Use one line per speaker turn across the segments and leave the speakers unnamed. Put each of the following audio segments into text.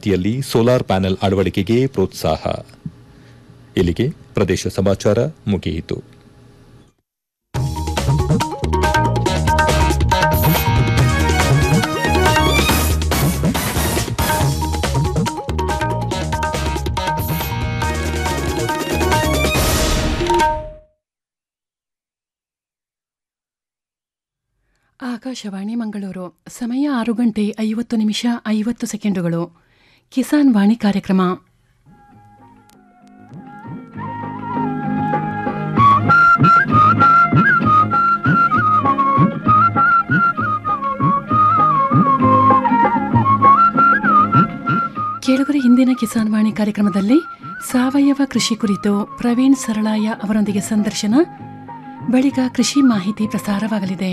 ವ್ಯಾಪ್ತಿಯಲ್ಲಿ solar panel ಅಳವಡಿಕೆಗೆ ಪ್ರೋತ್ಸಾಹ ಇಲ್ಲಿಗೆ ಪ್ರದೇಶ ಸಮಾಚಾರ ಮುಗಿಯಿತು
ಆಕಾಶವಾಣಿ ಮಂಗಳೂರು ಸಮಯ ಆರು ಗಂಟೆ ಐವತ್ತು ನಿಮಿಷ ಐವತ್ತು ಸೆಕೆಂಡುಗಳು ಕಿಸಾನ್ ವಾಣಿ ಕಾರ್ಯಕ್ರಮ ಕೇಳುಗರ ಹಿಂದಿನ ಕಿಸಾನ್ ವಾಣಿ ಕಾರ್ಯಕ್ರಮದಲ್ಲಿ ಸಾವಯವ ಕೃಷಿ ಕುರಿತು ಪ್ರವೀಣ್ ಸರಳಾಯ ಅವರೊಂದಿಗೆ ಸಂದರ್ಶನ ಬಳಿಕ ಕೃಷಿ ಮಾಹಿತಿ ಪ್ರಸಾರವಾಗಲಿದೆ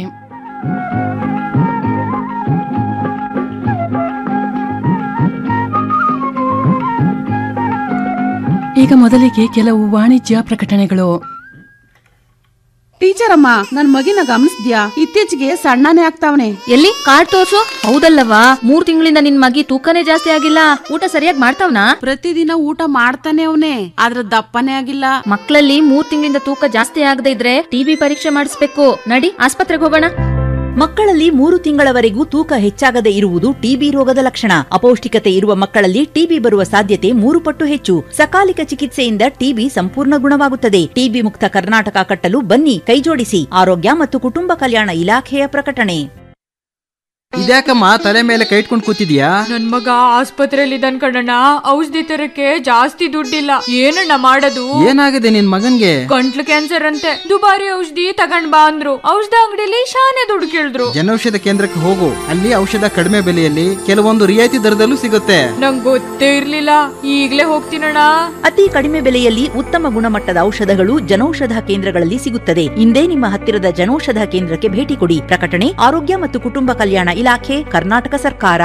ಈಗ ಮೊದಲಿಗೆ ಕೆಲವು ವಾಣಿಜ್ಯ ಪ್ರಕಟಣೆಗಳು
ಟೀಚರ್ ಅಮ್ಮ ನನ್ ಮಗಿನ ಗಮನಿಸ್ದ್ಯಾ ಇತ್ತೀಚೆಗೆ ಸಣ್ಣನೇ ಆಗ್ತಾವನೆ
ಎಲ್ಲಿ ಕಾರ್ಡ್ ತೋರ್ಸು ಹೌದಲ್ಲವಾ ಮೂರ್ ತಿಂಗಳಿಂದ ನಿನ್ ಮಗಿ ತೂಕನೇ ಜಾಸ್ತಿ ಆಗಿಲ್ಲ ಊಟ ಸರಿಯಾಗಿ ಮಾಡ್ತಾವ್ನಾ
ಪ್ರತಿದಿನ ಊಟ ಮಾಡ್ತಾನೆ ಅವನೇ ಆದ್ರ ದಪ್ಪನೇ ಆಗಿಲ್ಲ
ಮಕ್ಕಳಲ್ಲಿ ಮೂರ್ ತಿಂಗಳಿಂದ ತೂಕ ಜಾಸ್ತಿ ಆಗದೆ ಇದ್ರೆ ಟಿಬಿ ಪರೀಕ್ಷೆ ಮಾಡಿಸ್ಬೇಕು ನಡಿ ಆಸ್ಪತ್ರೆಗೆ ಹೋಗೋಣ
ಮಕ್ಕಳಲ್ಲಿ ಮೂರು ತಿಂಗಳವರೆಗೂ ತೂಕ ಹೆಚ್ಚಾಗದೆ ಇರುವುದು ಟಿಬಿ ರೋಗದ ಲಕ್ಷಣ ಅಪೌಷ್ಟಿಕತೆ ಇರುವ ಮಕ್ಕಳಲ್ಲಿ ಟಿಬಿ ಬರುವ ಸಾಧ್ಯತೆ ಮೂರು ಪಟ್ಟು ಹೆಚ್ಚು ಸಕಾಲಿಕ ಚಿಕಿತ್ಸೆಯಿಂದ ಟಿಬಿ ಸಂಪೂರ್ಣ ಗುಣವಾಗುತ್ತದೆ ಟಿಬಿ ಮುಕ್ತ ಕರ್ನಾಟಕ ಕಟ್ಟಲು ಬನ್ನಿ ಕೈಜೋಡಿಸಿ ಆರೋಗ್ಯ ಮತ್ತು ಕುಟುಂಬ ಕಲ್ಯಾಣ ಇಲಾಖೆಯ ಪ್ರಕಟಣೆ
ಇದ್ಯಾಕಮ್ಮ ತಲೆ ಮೇಲೆ ಕೈ ಇಟ್ಕೊಂಡು ಕೂತಿದ್ಯಾ
ನನ್ ಮಗ ಆಸ್ಪತ್ರೆಯಲ್ಲಿ ಇದ್ದಾನ್ ಕಣಣ್ಣ ಔಷಧಿ ತರಕ್ಕೆ ಜಾಸ್ತಿ ದುಡ್ಡಿಲ್ಲ ಏನಣ್ಣ ಮಾಡೋದು
ಏನಾಗಿದೆ ನಿನ್ ಮಗನ್ಗೆ
ಗಂಟ್ಲು ಕ್ಯಾನ್ಸರ್ ಅಂತೆ ದುಬಾರಿ ಔಷಧಿ ತಗೊಂಡ್ ಬಾ ಅಂದ್ರು ಔಷಧ ಅಂಗಡಿಲಿ ಶಾನೆ ದುಡ್ಡು ಕೇಳಿದ್ರು
ಜನೌಷಧ ಕೇಂದ್ರಕ್ಕೆ ಹೋಗು ಅಲ್ಲಿ ಔಷಧ ಕಡಿಮೆ ಬೆಲೆಯಲ್ಲಿ ಕೆಲವೊಂದು ರಿಯಾಯಿತಿ ದರದಲ್ಲೂ ಸಿಗುತ್ತೆ
ನಂಗ್ ಗೊತ್ತೇ ಇರ್ಲಿಲ್ಲ ಈಗ್ಲೇ ಹೋಗ್ತೀನಣ್ಣ
ಅತಿ ಕಡಿಮೆ ಬೆಲೆಯಲ್ಲಿ ಉತ್ತಮ ಗುಣಮಟ್ಟದ ಔಷಧಗಳು ಜನೌಷಧ ಕೇಂದ್ರಗಳಲ್ಲಿ ಸಿಗುತ್ತದೆ ಇಂದೇ ನಿಮ್ಮ ಹತ್ತಿರದ ಜನೌಷಧ ಕೇಂದ್ರಕ್ಕೆ ಭೇಟಿ ಕೊಡಿ ಪ್ರಕಟಣೆ ಆರೋಗ್ಯ ಮತ್ತು ಕುಟುಂಬ ಕಲ್ಯಾಣ ಇಲಾಖೆ ಕರ್ನಾಟಕ ಸರ್ಕಾರ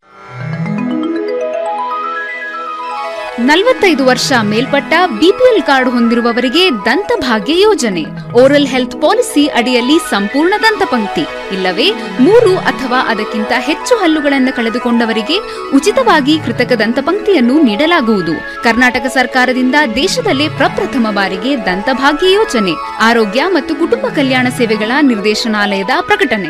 ನಲವತ್ತೈದು ವರ್ಷ ಮೇಲ್ಪಟ್ಟ ಬಿಪಿಎಲ್ ಕಾರ್ಡ್ ಹೊಂದಿರುವವರಿಗೆ ದಂತಭಾಗ್ಯ ಯೋಜನೆ ಓರಲ್ ಹೆಲ್ತ್ ಪಾಲಿಸಿ ಅಡಿಯಲ್ಲಿ ಸಂಪೂರ್ಣ ದಂತಪಂಕ್ತಿ ಇಲ್ಲವೇ ಮೂರು ಅಥವಾ ಅದಕ್ಕಿಂತ ಹೆಚ್ಚು ಹಲ್ಲುಗಳನ್ನು ಕಳೆದುಕೊಂಡವರಿಗೆ ಉಚಿತವಾಗಿ ಕೃತಕ ದಂತಪಂಕ್ತಿಯನ್ನು ನೀಡಲಾಗುವುದು ಕರ್ನಾಟಕ ಸರ್ಕಾರದಿಂದ ದೇಶದಲ್ಲೇ ಪ್ರಪ್ರಥಮ ಬಾರಿಗೆ ದಂತಭಾಗ್ಯ ಯೋಜನೆ ಆರೋಗ್ಯ ಮತ್ತು ಕುಟುಂಬ ಕಲ್ಯಾಣ ಸೇವೆಗಳ ನಿರ್ದೇಶನಾಲಯದ ಪ್ರಕಟಣೆ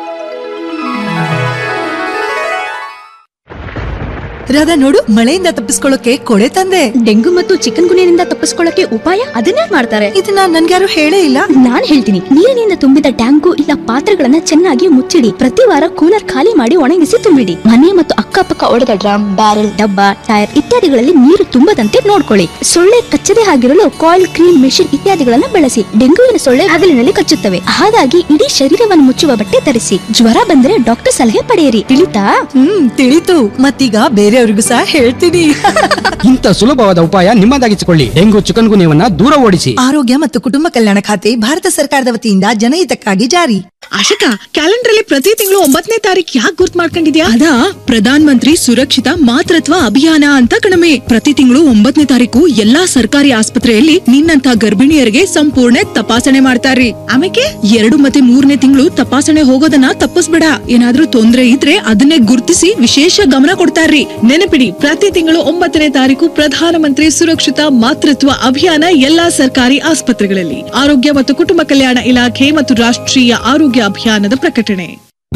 ರಾಧಾ ನೋಡು ಮಳೆಯಿಂದ ತಪ್ಪಿಸ್ಕೊಳ್ಳೋಕೆ ಕೊಡೆ ತಂದೆ
ಡೆಂಗು ಮತ್ತು ಚಿಕನ್ ಗುನಿಯಿಂದ ತಪ್ಪಿಸ್ಕೊಳ್ಳಕ್ಕೆ ಉಪಾಯ ಅದನ್ನೇ ಮಾಡ್ತಾರೆ
ಇದನ್ನ ನನ್ಗ್ಯಾರು ಹೇಳೇ ಇಲ್ಲ
ನಾನ್ ಹೇಳ್ತೀನಿ ನೀರಿನಿಂದ ತುಂಬಿದ ಟ್ಯಾಂಕು ಇಲ್ಲ ಪಾತ್ರೆಗಳನ್ನ ಚೆನ್ನಾಗಿ ಮುಚ್ಚಿಡಿ ಪ್ರತಿ ವಾರ ಕೂಲರ್ ಖಾಲಿ ಮಾಡಿ ಒಣಗಿಸಿ ತುಂಬಿಡಿ ಮನೆ ಮತ್ತು ಅಕ್ಕಪಕ್ಕ ಒಡೆದ ಡ್ರಮ್ ಬ್ಯಾರೆಲ್ ಡಬ್ಬ ಟೈರ್ ಇತ್ಯಾದಿಗಳಲ್ಲಿ ನೀರು ತುಂಬದಂತೆ ನೋಡ್ಕೊಳ್ಳಿ ಸೊಳ್ಳೆ ಕಚ್ಚದೆ ಆಗಿರಲು ಕಾಯಿಲ್ ಕ್ರೀಮ್ ಮೆಷಿನ್ ಇತ್ಯಾದಿಗಳನ್ನ ಬಳಸಿ ಡೆಂಗುವಿನ ಸೊಳ್ಳೆ ಹಗಲಿನಲ್ಲಿ ಕಚ್ಚುತ್ತವೆ ಹಾಗಾಗಿ ಇಡೀ ಶರೀರವನ್ನು ಮುಚ್ಚುವ ಬಟ್ಟೆ ಧರಿಸಿ ಜ್ವರ ಬಂದ್ರೆ ಡಾಕ್ಟರ್ ಸಲಹೆ ಪಡೆಯಿರಿ ತಿಳಿತಾ
ಹ್ಮ್ ತಿಳಿತು ಮತ್ತೀಗ ಬೇರೆಯವ್ರಿಗೂ ಸಹ ಹೇಳ್ತೀನಿ
ಇಂಥ ಸುಲಭವಾದ ಉಪಾಯ ನಿಮ್ಮದಾಗಿಸಿಕೊಳ್ಳಿ ಡೆಂಗು ಚಿಕನ್ ಗುನ್ಯವನ್ನ ದೂರ ಓಡಿಸಿ
ಆರೋಗ್ಯ ಮತ್ತು ಕುಟುಂಬ ಕಲ್ಯಾಣ ಖಾತೆ ಭಾರತ ಸರ್ಕಾರದ ವತಿಯಿಂದ ಜನಹಿತಕ್ಕಾಗಿ ಜಾರಿ
ಆಶಕ ಕ್ಯಾಲೆಂಡರ್ ಅಲ್ಲಿ ಪ್ರತಿ ತಿಂಗಳು ಒಂಬತ್ತನೇ ತಾರೀಕು ಯಾಕೆ ಗುರ್ತ್ ಮಾಡ್ಕೊಂಡಿದ್ಯಾ ಅದಾ ಪ್ರಧಾನ ಮಂತ್ರಿ ಸುರಕ್ಷಿತ ಮಾತೃತ್ವ ಅಭಿಯಾನ ಅಂತ ಕಣಮೆ ಪ್ರತಿ ತಿಂಗಳು ಒಂಬತ್ತನೇ ತಾರೀಕು ಎಲ್ಲಾ ಸರ್ಕಾರಿ ಆಸ್ಪತ್ರೆಯಲ್ಲಿ ನಿನ್ನಂತ ಗರ್ಭಿಣಿಯರಿಗೆ ಸಂಪೂರ್ಣ ತಪಾಸಣೆ ಮಾಡ್ತಾರ್ರಿ ಆಮೇಲೆ ಎರಡು ಮತ್ತೆ ಮೂರನೇ ತಿಂಗಳು ತಪಾಸಣೆ ಹೋಗೋದನ್ನ ತಪ್ಪಿಸ್ಬೇಡ ಏನಾದ್ರೂ ತೊಂದ್ರೆ ಇದ್ರೆ ಅದನ್ನೇ ಗುರ್ತಿಸಿ ವಿಶೇಷ ಗಮನ ಕೊಡ್ತಾರ್ರಿ ನೆನಪಿಡಿ ಪ್ರತಿ ತಿಂಗಳು ಒಂಬತ್ತನೇ ತಾರೀಕು ಪ್ರಧಾನ ಮಂತ್ರಿ ಸುರಕ್ಷಿತ ಮಾತೃತ್ವ ಅಭಿಯಾನ ಎಲ್ಲಾ ಸರ್ಕಾರಿ ಆಸ್ಪತ್ರೆಗಳಲ್ಲಿ ಆರೋಗ್ಯ ಮತ್ತು ಕುಟುಂಬ ಕಲ್ಯಾಣ ಇಲಾಖೆ ಮತ್ತು ರಾಷ್ಟ್ರೀಯ ಆರೋಗ್ಯ ಅಭಿಯಾನದ ಪ್ರಕಟಣೆ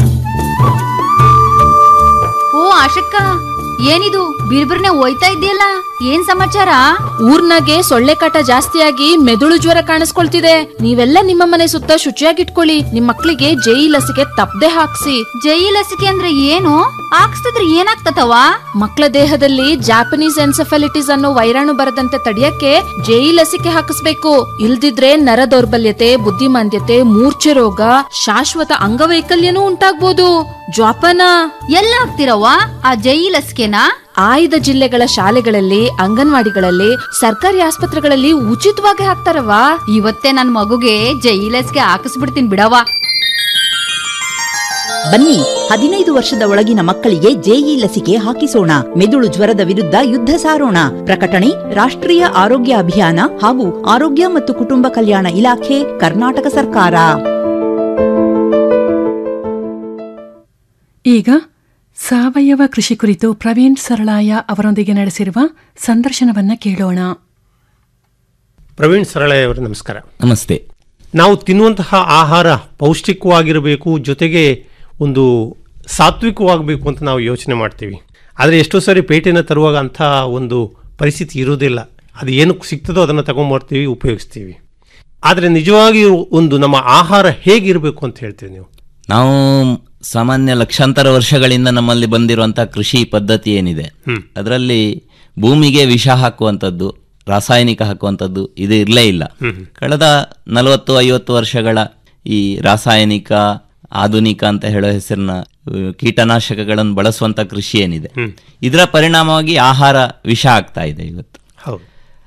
ಓ ಆಶಕ್ಕ ಏನಿದು ಬಿರ್ಬಿರ್ನೆ ಹೋಯ್ತಾ ಇದೆಯಲ್ಲ ಏನ್ ಸಮಾಚಾರ
ಊರ್ನಾಗೆ ಸೊಳ್ಳೆ ಕಾಟ ಜಾಸ್ತಿಯಾಗಿ ಮೆದುಳು ಜ್ವರ ಕಾಣಿಸ್ಕೊಳ್ತಿದೆ ನೀವೆಲ್ಲ ನಿಮ್ಮ ಮನೆ ಸುತ್ತ ಶುಚಿಯಾಗಿಟ್ಕೊಳ್ಳಿ ನಿಮ್ ಮಕ್ಳಿಗೆ ಜೈ ಲಸಿಕೆ ತಪ್ಪದೆ ಹಾಕ್ಸಿ
ಜೈ ಲಸಿಕೆ ಅಂದ್ರೆ ಏನು ಹಾಕ್ಸ್ತಿದ್ರೆ ಏನಾಗ್ತತವ
ಮಕ್ಕಳ ದೇಹದಲ್ಲಿ ಜಾಪನೀಸ್ ಎನ್ಸೆಫಾಲಿಟಿಸ್ ಅನ್ನೋ ವೈರಾಣು ಬರದಂತೆ ತಡೆಯಕ್ಕೆ ಜೈ ಲಸಿಕೆ ಹಾಕಿಸ್ಬೇಕು ಇಲ್ದಿದ್ರೆ ನರ ದೌರ್ಬಲ್ಯತೆ ಬುದ್ಧಿಮಾಂದ್ಯತೆ ಮೂರ್ಛೆ ರೋಗ ಶಾಶ್ವತ ಅಂಗವೈಕಲ್ಯನೂ ಉಂಟಾಗ್ಬೋದು ಜ್ವಾಪನ
ಎಲ್ಲ ಹಾಕ್ತಿರವ್ವ ಆ ಜೈ ಲಸಿಕೆನಾ
ಆಯ್ದ ಜಿಲ್ಲೆಗಳ ಶಾಲೆಗಳಲ್ಲಿ ಅಂಗನವಾಡಿಗಳಲ್ಲಿ ಸರ್ಕಾರಿ ಆಸ್ಪತ್ರೆಗಳಲ್ಲಿ ಉಚಿತವಾಗಿ ಹಾಕ್ತಾರವಾ
ಇವತ್ತೇ ನನ್ ಮಗುಗೆ ಜೈ ಲಸಿಕೆ ಹಾಕಿಸ್ಬಿಡ್ತೀನಿ ಬಿಡವ್ವ
ಬನ್ನಿ ಹದಿನೈದು ವರ್ಷದ ಒಳಗಿನ ಮಕ್ಕಳಿಗೆ ಜೆಇ ಲಸಿಕೆ ಹಾಕಿಸೋಣ ಮೆದುಳು ಜ್ವರದ ವಿರುದ್ಧ ಯುದ್ಧ ಸಾರೋಣ ಪ್ರಕಟಣೆ ರಾಷ್ಟ್ರೀಯ ಆರೋಗ್ಯ ಅಭಿಯಾನ ಹಾಗೂ ಆರೋಗ್ಯ ಮತ್ತು ಕುಟುಂಬ ಕಲ್ಯಾಣ ಇಲಾಖೆ ಕರ್ನಾಟಕ ಸರ್ಕಾರ
ಈಗ ಸಾವಯವ ಕೃಷಿ ಕುರಿತು ಪ್ರವೀಣ್ ಸರಳಾಯ ಅವರೊಂದಿಗೆ ನಡೆಸಿರುವ ಸಂದರ್ಶನವನ್ನ ಕೇಳೋಣ
ಪ್ರವೀಣ್ ಸರಳಯ್ಯವರೇ ನಮಸ್ಕಾರ
ನಮಸ್ತೆ
ನಾವು ತಿನ್ನುವಂತಹ ಆಹಾರ ಪೌಷ್ಟಿಕವಾಗಿರಬೇಕು ಜೊತೆಗೆ ಒಂದು ಸಾತ್ವಿಕವಾಗಬೇಕು ಅಂತ ನಾವು ಯೋಚನೆ ಮಾಡ್ತೀವಿ ಆದರೆ ಎಷ್ಟೋ ಸಾರಿ ಪೇಟೆನ ತರುವಾಗ ಅಂಥ ಒಂದು ಪರಿಸ್ಥಿತಿ ಇರೋದಿಲ್ಲ ಅದು ಏನು ಸಿಗ್ತದೋ ಅದನ್ನು ತಗೊಂಬರ್ತೀವಿ ಉಪಯೋಗಿಸ್ತೀವಿ ಆದರೆ ನಿಜವಾಗಿ ಒಂದು ನಮ್ಮ ಆಹಾರ ಹೇಗಿರಬೇಕು ಅಂತ ಹೇಳ್ತೀವಿ ನೀವು
ನಾವು ಸಾಮಾನ್ಯ ಲಕ್ಷಾಂತರ ವರ್ಷಗಳಿಂದ ನಮ್ಮಲ್ಲಿ ಬಂದಿರುವಂಥ ಕೃಷಿ ಪದ್ಧತಿ ಏನಿದೆ
ಹ್ಮ್.
ಅದರಲ್ಲಿ ಭೂಮಿಗೆ ವಿಷ ಹಾಕುವಂಥದ್ದು ರಾಸಾಯನಿಕ ಹಾಕುವಂಥದ್ದು ಇದು ಇರಲೇ ಇಲ್ಲ
ಹ್ಮ್.
ಕಳೆದ ನಲವತ್ತು ಐವತ್ತು ವರ್ಷಗಳ ಈ ರಾಸಾಯನಿಕ ಆಧುನಿಕ ಅಂತ ಹೇಳೋ ಹೆಸರಿನ ಅಹ್, ಕೀಟನಾಶಕಗಳನ್ನು ಬಳಸುವಂಥ ಕೃಷಿ ಏನಿದೆ
ಹ್ಮ್.
ಇದರ ಪರಿಣಾಮವಾಗಿ ಆಹಾರ ವಿಷ ಆಗ್ತಾ ಇದೆ ಇವತ್ತು
ಹೌದು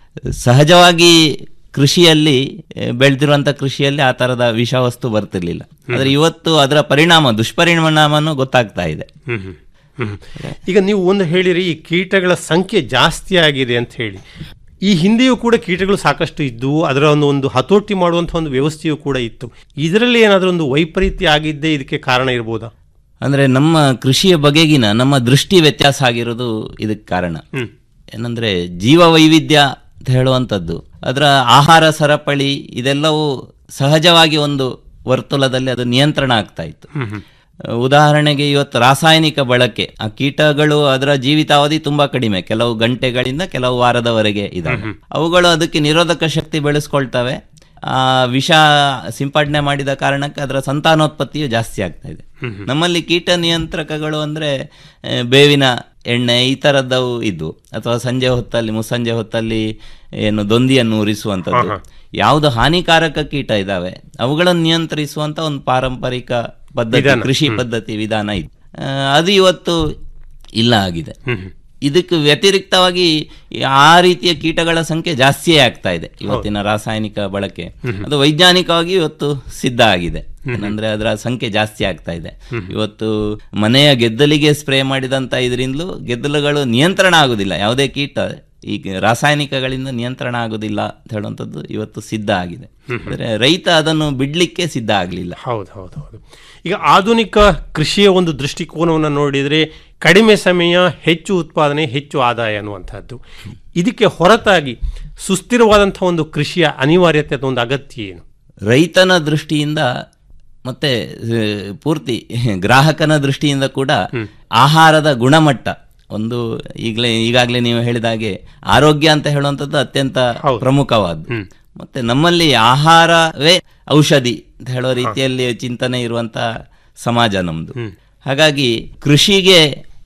ಸಹಜವಾಗಿ ಕೃಷಿಯಲ್ಲಿ ಅಹ್, ಬೆಳೆದಿರುವಂಥ ಕೃಷಿಯಲ್ಲಿ ಆ ಥರದ ವಿಷವಸ್ತು ಬರ್ತಿರ್ಲಿಲ್ಲ ಆದರೆ ಇವತ್ತು ಅದರ ಪರಿಣಾಮ ದುಷ್ಪರಿಣಾಮನೂ ಗೊತ್ತಾಗ್ತಾ ಇದೆ
ಹ್ಮ್ ಹ್ಮ್. ಹ್ಮ್. ಈಗ ನೀವು ಒಂದು ಹೇಳಿರಿ ಈ ಕೀಟಗಳ ಸಂಖ್ಯೆ ಜಾಸ್ತಿ ಆಗಿದೆ ಅಂತ ಹೇಳಿ ಈ ಹಿಂದೆಯೂ ಕೂಡ ಕೀಟಗಳು ಸಾಕಷ್ಟು ಇದ್ದವು ಅದರ ಒಂದು ಒಂದು ಹತೋಟಿ ಮಾಡುವಂಥ ಒಂದು ವ್ಯವಸ್ಥೆಯೂ ಕೂಡ ಇತ್ತು ಇದರಲ್ಲಿ ಏನಾದರೂ ಒಂದು ವೈಪರೀತ್ಯ ಆಗಿದ್ದೇ ಇದಕ್ಕೆ ಕಾರಣ ಇರ್ಬೋದಾ
ಅಂದರೆ ನಮ್ಮ ಕೃಷಿಯ ಬಗೆಗಿನ ನಮ್ಮ ದೃಷ್ಟಿ ವ್ಯತ್ಯಾಸ ಆಗಿರೋದು ಇದಕ್ಕೆ ಕಾರಣ
ಹ್ಮ್.
ಏನಂದ್ರೆ ಜೀವ ವೈವಿಧ್ಯ ಅಂತ ಹೇಳುವಂಥದ್ದು ಅದರ ಆಹಾರ ಸರಪಳಿ ಇದೆಲ್ಲವೂ ಸಹಜವಾಗಿ ಒಂದು ವರ್ತುಲದಲ್ಲಿ ಅದು ನಿಯಂತ್ರಣ ಆಗ್ತಾ ಇತ್ತು
ಹ್ಮ್ ಹ್ಮ್.
ಉದಾಹರಣೆಗೆ ಇವತ್ತು ರಾಸಾಯನಿಕ ಬಳಕೆ ಆ ಕೀಟಗಳು ಅದರ ಜೀವಿತಾವಧಿ ತುಂಬಾ ಕಡಿಮೆ ಕೆಲವು ಗಂಟೆಗಳಿಂದ ಕೆಲವು ವಾರದವರೆಗೆ ಇದಾವೆ ಅವುಗಳು ಅದಕ್ಕೆ ನಿರೋಧಕ ಶಕ್ತಿ ಬೆಳೆಸ್ಕೊಳ್ತವೆ ಆ ವಿಷ ಸಿಂಪಡಣೆ ಮಾಡಿದ ಕಾರಣಕ್ಕೆ ಅದರ ಸಂತಾನೋತ್ಪತ್ತಿಯು ಜಾಸ್ತಿ ಆಗ್ತಾ ಇದೆ ನಮ್ಮಲ್ಲಿ ಕೀಟ ನಿಯಂತ್ರಕಗಳು ಅಂದ್ರೆ ಆ, ಬೇವಿನ ಎಣ್ಣೆ ಈ ಥರದ್ದವು ಇದ್ವು ಅಥವಾ ಸಂಜೆ ಹೊತ್ತಲ್ಲಿ ಮುಸ್ಸಂಜೆ ಹೊತ್ತಲ್ಲಿ ಏನು ದೊಂದಿಯನ್ನು ಉರಿಸುವಂಥದ್ದು
ಆಹಾ.
ಯಾವುದು ಹಾನಿಕಾರಕ ಕೀಟ ಇದಾವೆ ಅವುಗಳನ್ನು ನಿಯಂತ್ರಿಸುವಂತ ಒಂದು ಪಾರಂಪರಿಕ ಪದ್ಧತಿ
ವಿಧಾನ.
ಕೃಷಿ
ಹ್ಮ್.
ಪದ್ಧತಿ ವಿಧಾನ ಇದೆ ಆ, ಅದು ಇವತ್ತು ಇಲ್ಲ ಆಗಿದೆ
ಹ್ಮ್ ಹ್ಮ್.
ಇದಕ್ಕೆ ವ್ಯತಿರಿಕ್ತವಾಗಿ ಆ ರೀತಿಯ ಕೀಟಗಳ ಸಂಖ್ಯೆ ಜಾಸ್ತಿಯೇ ಆಗ್ತಾ ಇದೆ ಇವತ್ತಿನ ರಾಸಾಯನಿಕ ಬಳಕೆ
ಹ್ಮ್.
ಅದು ವೈಜ್ಞಾನಿಕವಾಗಿ ಇವತ್ತು ಸಿದ್ಧ ಆಗಿದೆ
ಹ್ಮ್.
ಏನಂದ್ರೆ ಅದರ ಸಂಖ್ಯೆ ಜಾಸ್ತಿ ಆಗ್ತಾ ಇದೆ
ಹ್ಮ್.
ಇವತ್ತು ಮನೆಯ ಗೆದ್ದಲಿಗೆ ಸ್ಪ್ರೇ ಮಾಡಿದಂತ ಇದರಿಂದಲೂ ಗೆದ್ದಲುಗಳು ನಿಯಂತ್ರಣ ಆಗುದಿಲ್ಲ ಯಾವುದೇ ಕೀಟ ಈ ರಾಸಾಯನಿಕಗಳಿಂದ ನಿಯಂತ್ರಣ ಆಗುದಿಲ್ಲ ಅಂತ ಹೇಳುವಂಥದ್ದು ಇವತ್ತು ಸಿದ್ಧ ಆಗಿದೆ
ಹ್ಮ್.
ಅಂದ್ರೆ ರೈತ ಅದನ್ನು ಬಿಡ್ಲಿಕ್ಕೆ ಸಿದ್ಧ ಆಗಲಿಲ್ಲ
ಹೌದು ಹೌದು ಹೌದು ಈಗ ಆಧುನಿಕ ಕೃಷಿಯ ಒಂದು ದೃಷ್ಟಿಕೋನವನ್ನು ನೋಡಿದರೆ ಕಡಿಮೆ ಸಮಯ ಹೆಚ್ಚು ಉತ್ಪಾದನೆ ಹೆಚ್ಚು ಆದಾಯ ಅನ್ನುವಂಥದ್ದು ಇದಕ್ಕೆ ಹೊರತಾಗಿ ಸುಸ್ಥಿರವಾದಂಥ ಒಂದು ಕೃಷಿಯ ಅನಿವಾರ್ಯತೆ ಅಥವಾ ಒಂದು ಅಗತ್ಯ ಏನು
ರೈತನ ದೃಷ್ಟಿಯಿಂದ ಮತ್ತೆ ಆ, ಪೂರ್ತಿ ಗ್ರಾಹಕನ ದೃಷ್ಟಿಯಿಂದ ಕೂಡ ಆಹಾರದ ಗುಣಮಟ್ಟ ಒಂದು ಈಗಲೇ ಈಗಾಗಲೇ ನೀವು ಹೇಳಿದ ಹಾಗೆ ಆರೋಗ್ಯ ಅಂತ ಹೇಳುವಂಥದ್ದು ಅತ್ಯಂತ ಪ್ರಮುಖವಾದ್ದು ಮತ್ತೆ ನಮ್ಮಲ್ಲಿ ಆಹಾರವೇ ಔಷಧಿ ಅಂತ ಹೇಳೋ ರೀತಿಯಲ್ಲಿ ಚಿಂತನೆ ಇರುವಂತ ಸಮಾಜ ನಮ್ದು ಹಾಗಾಗಿ ಕೃಷಿಗೆ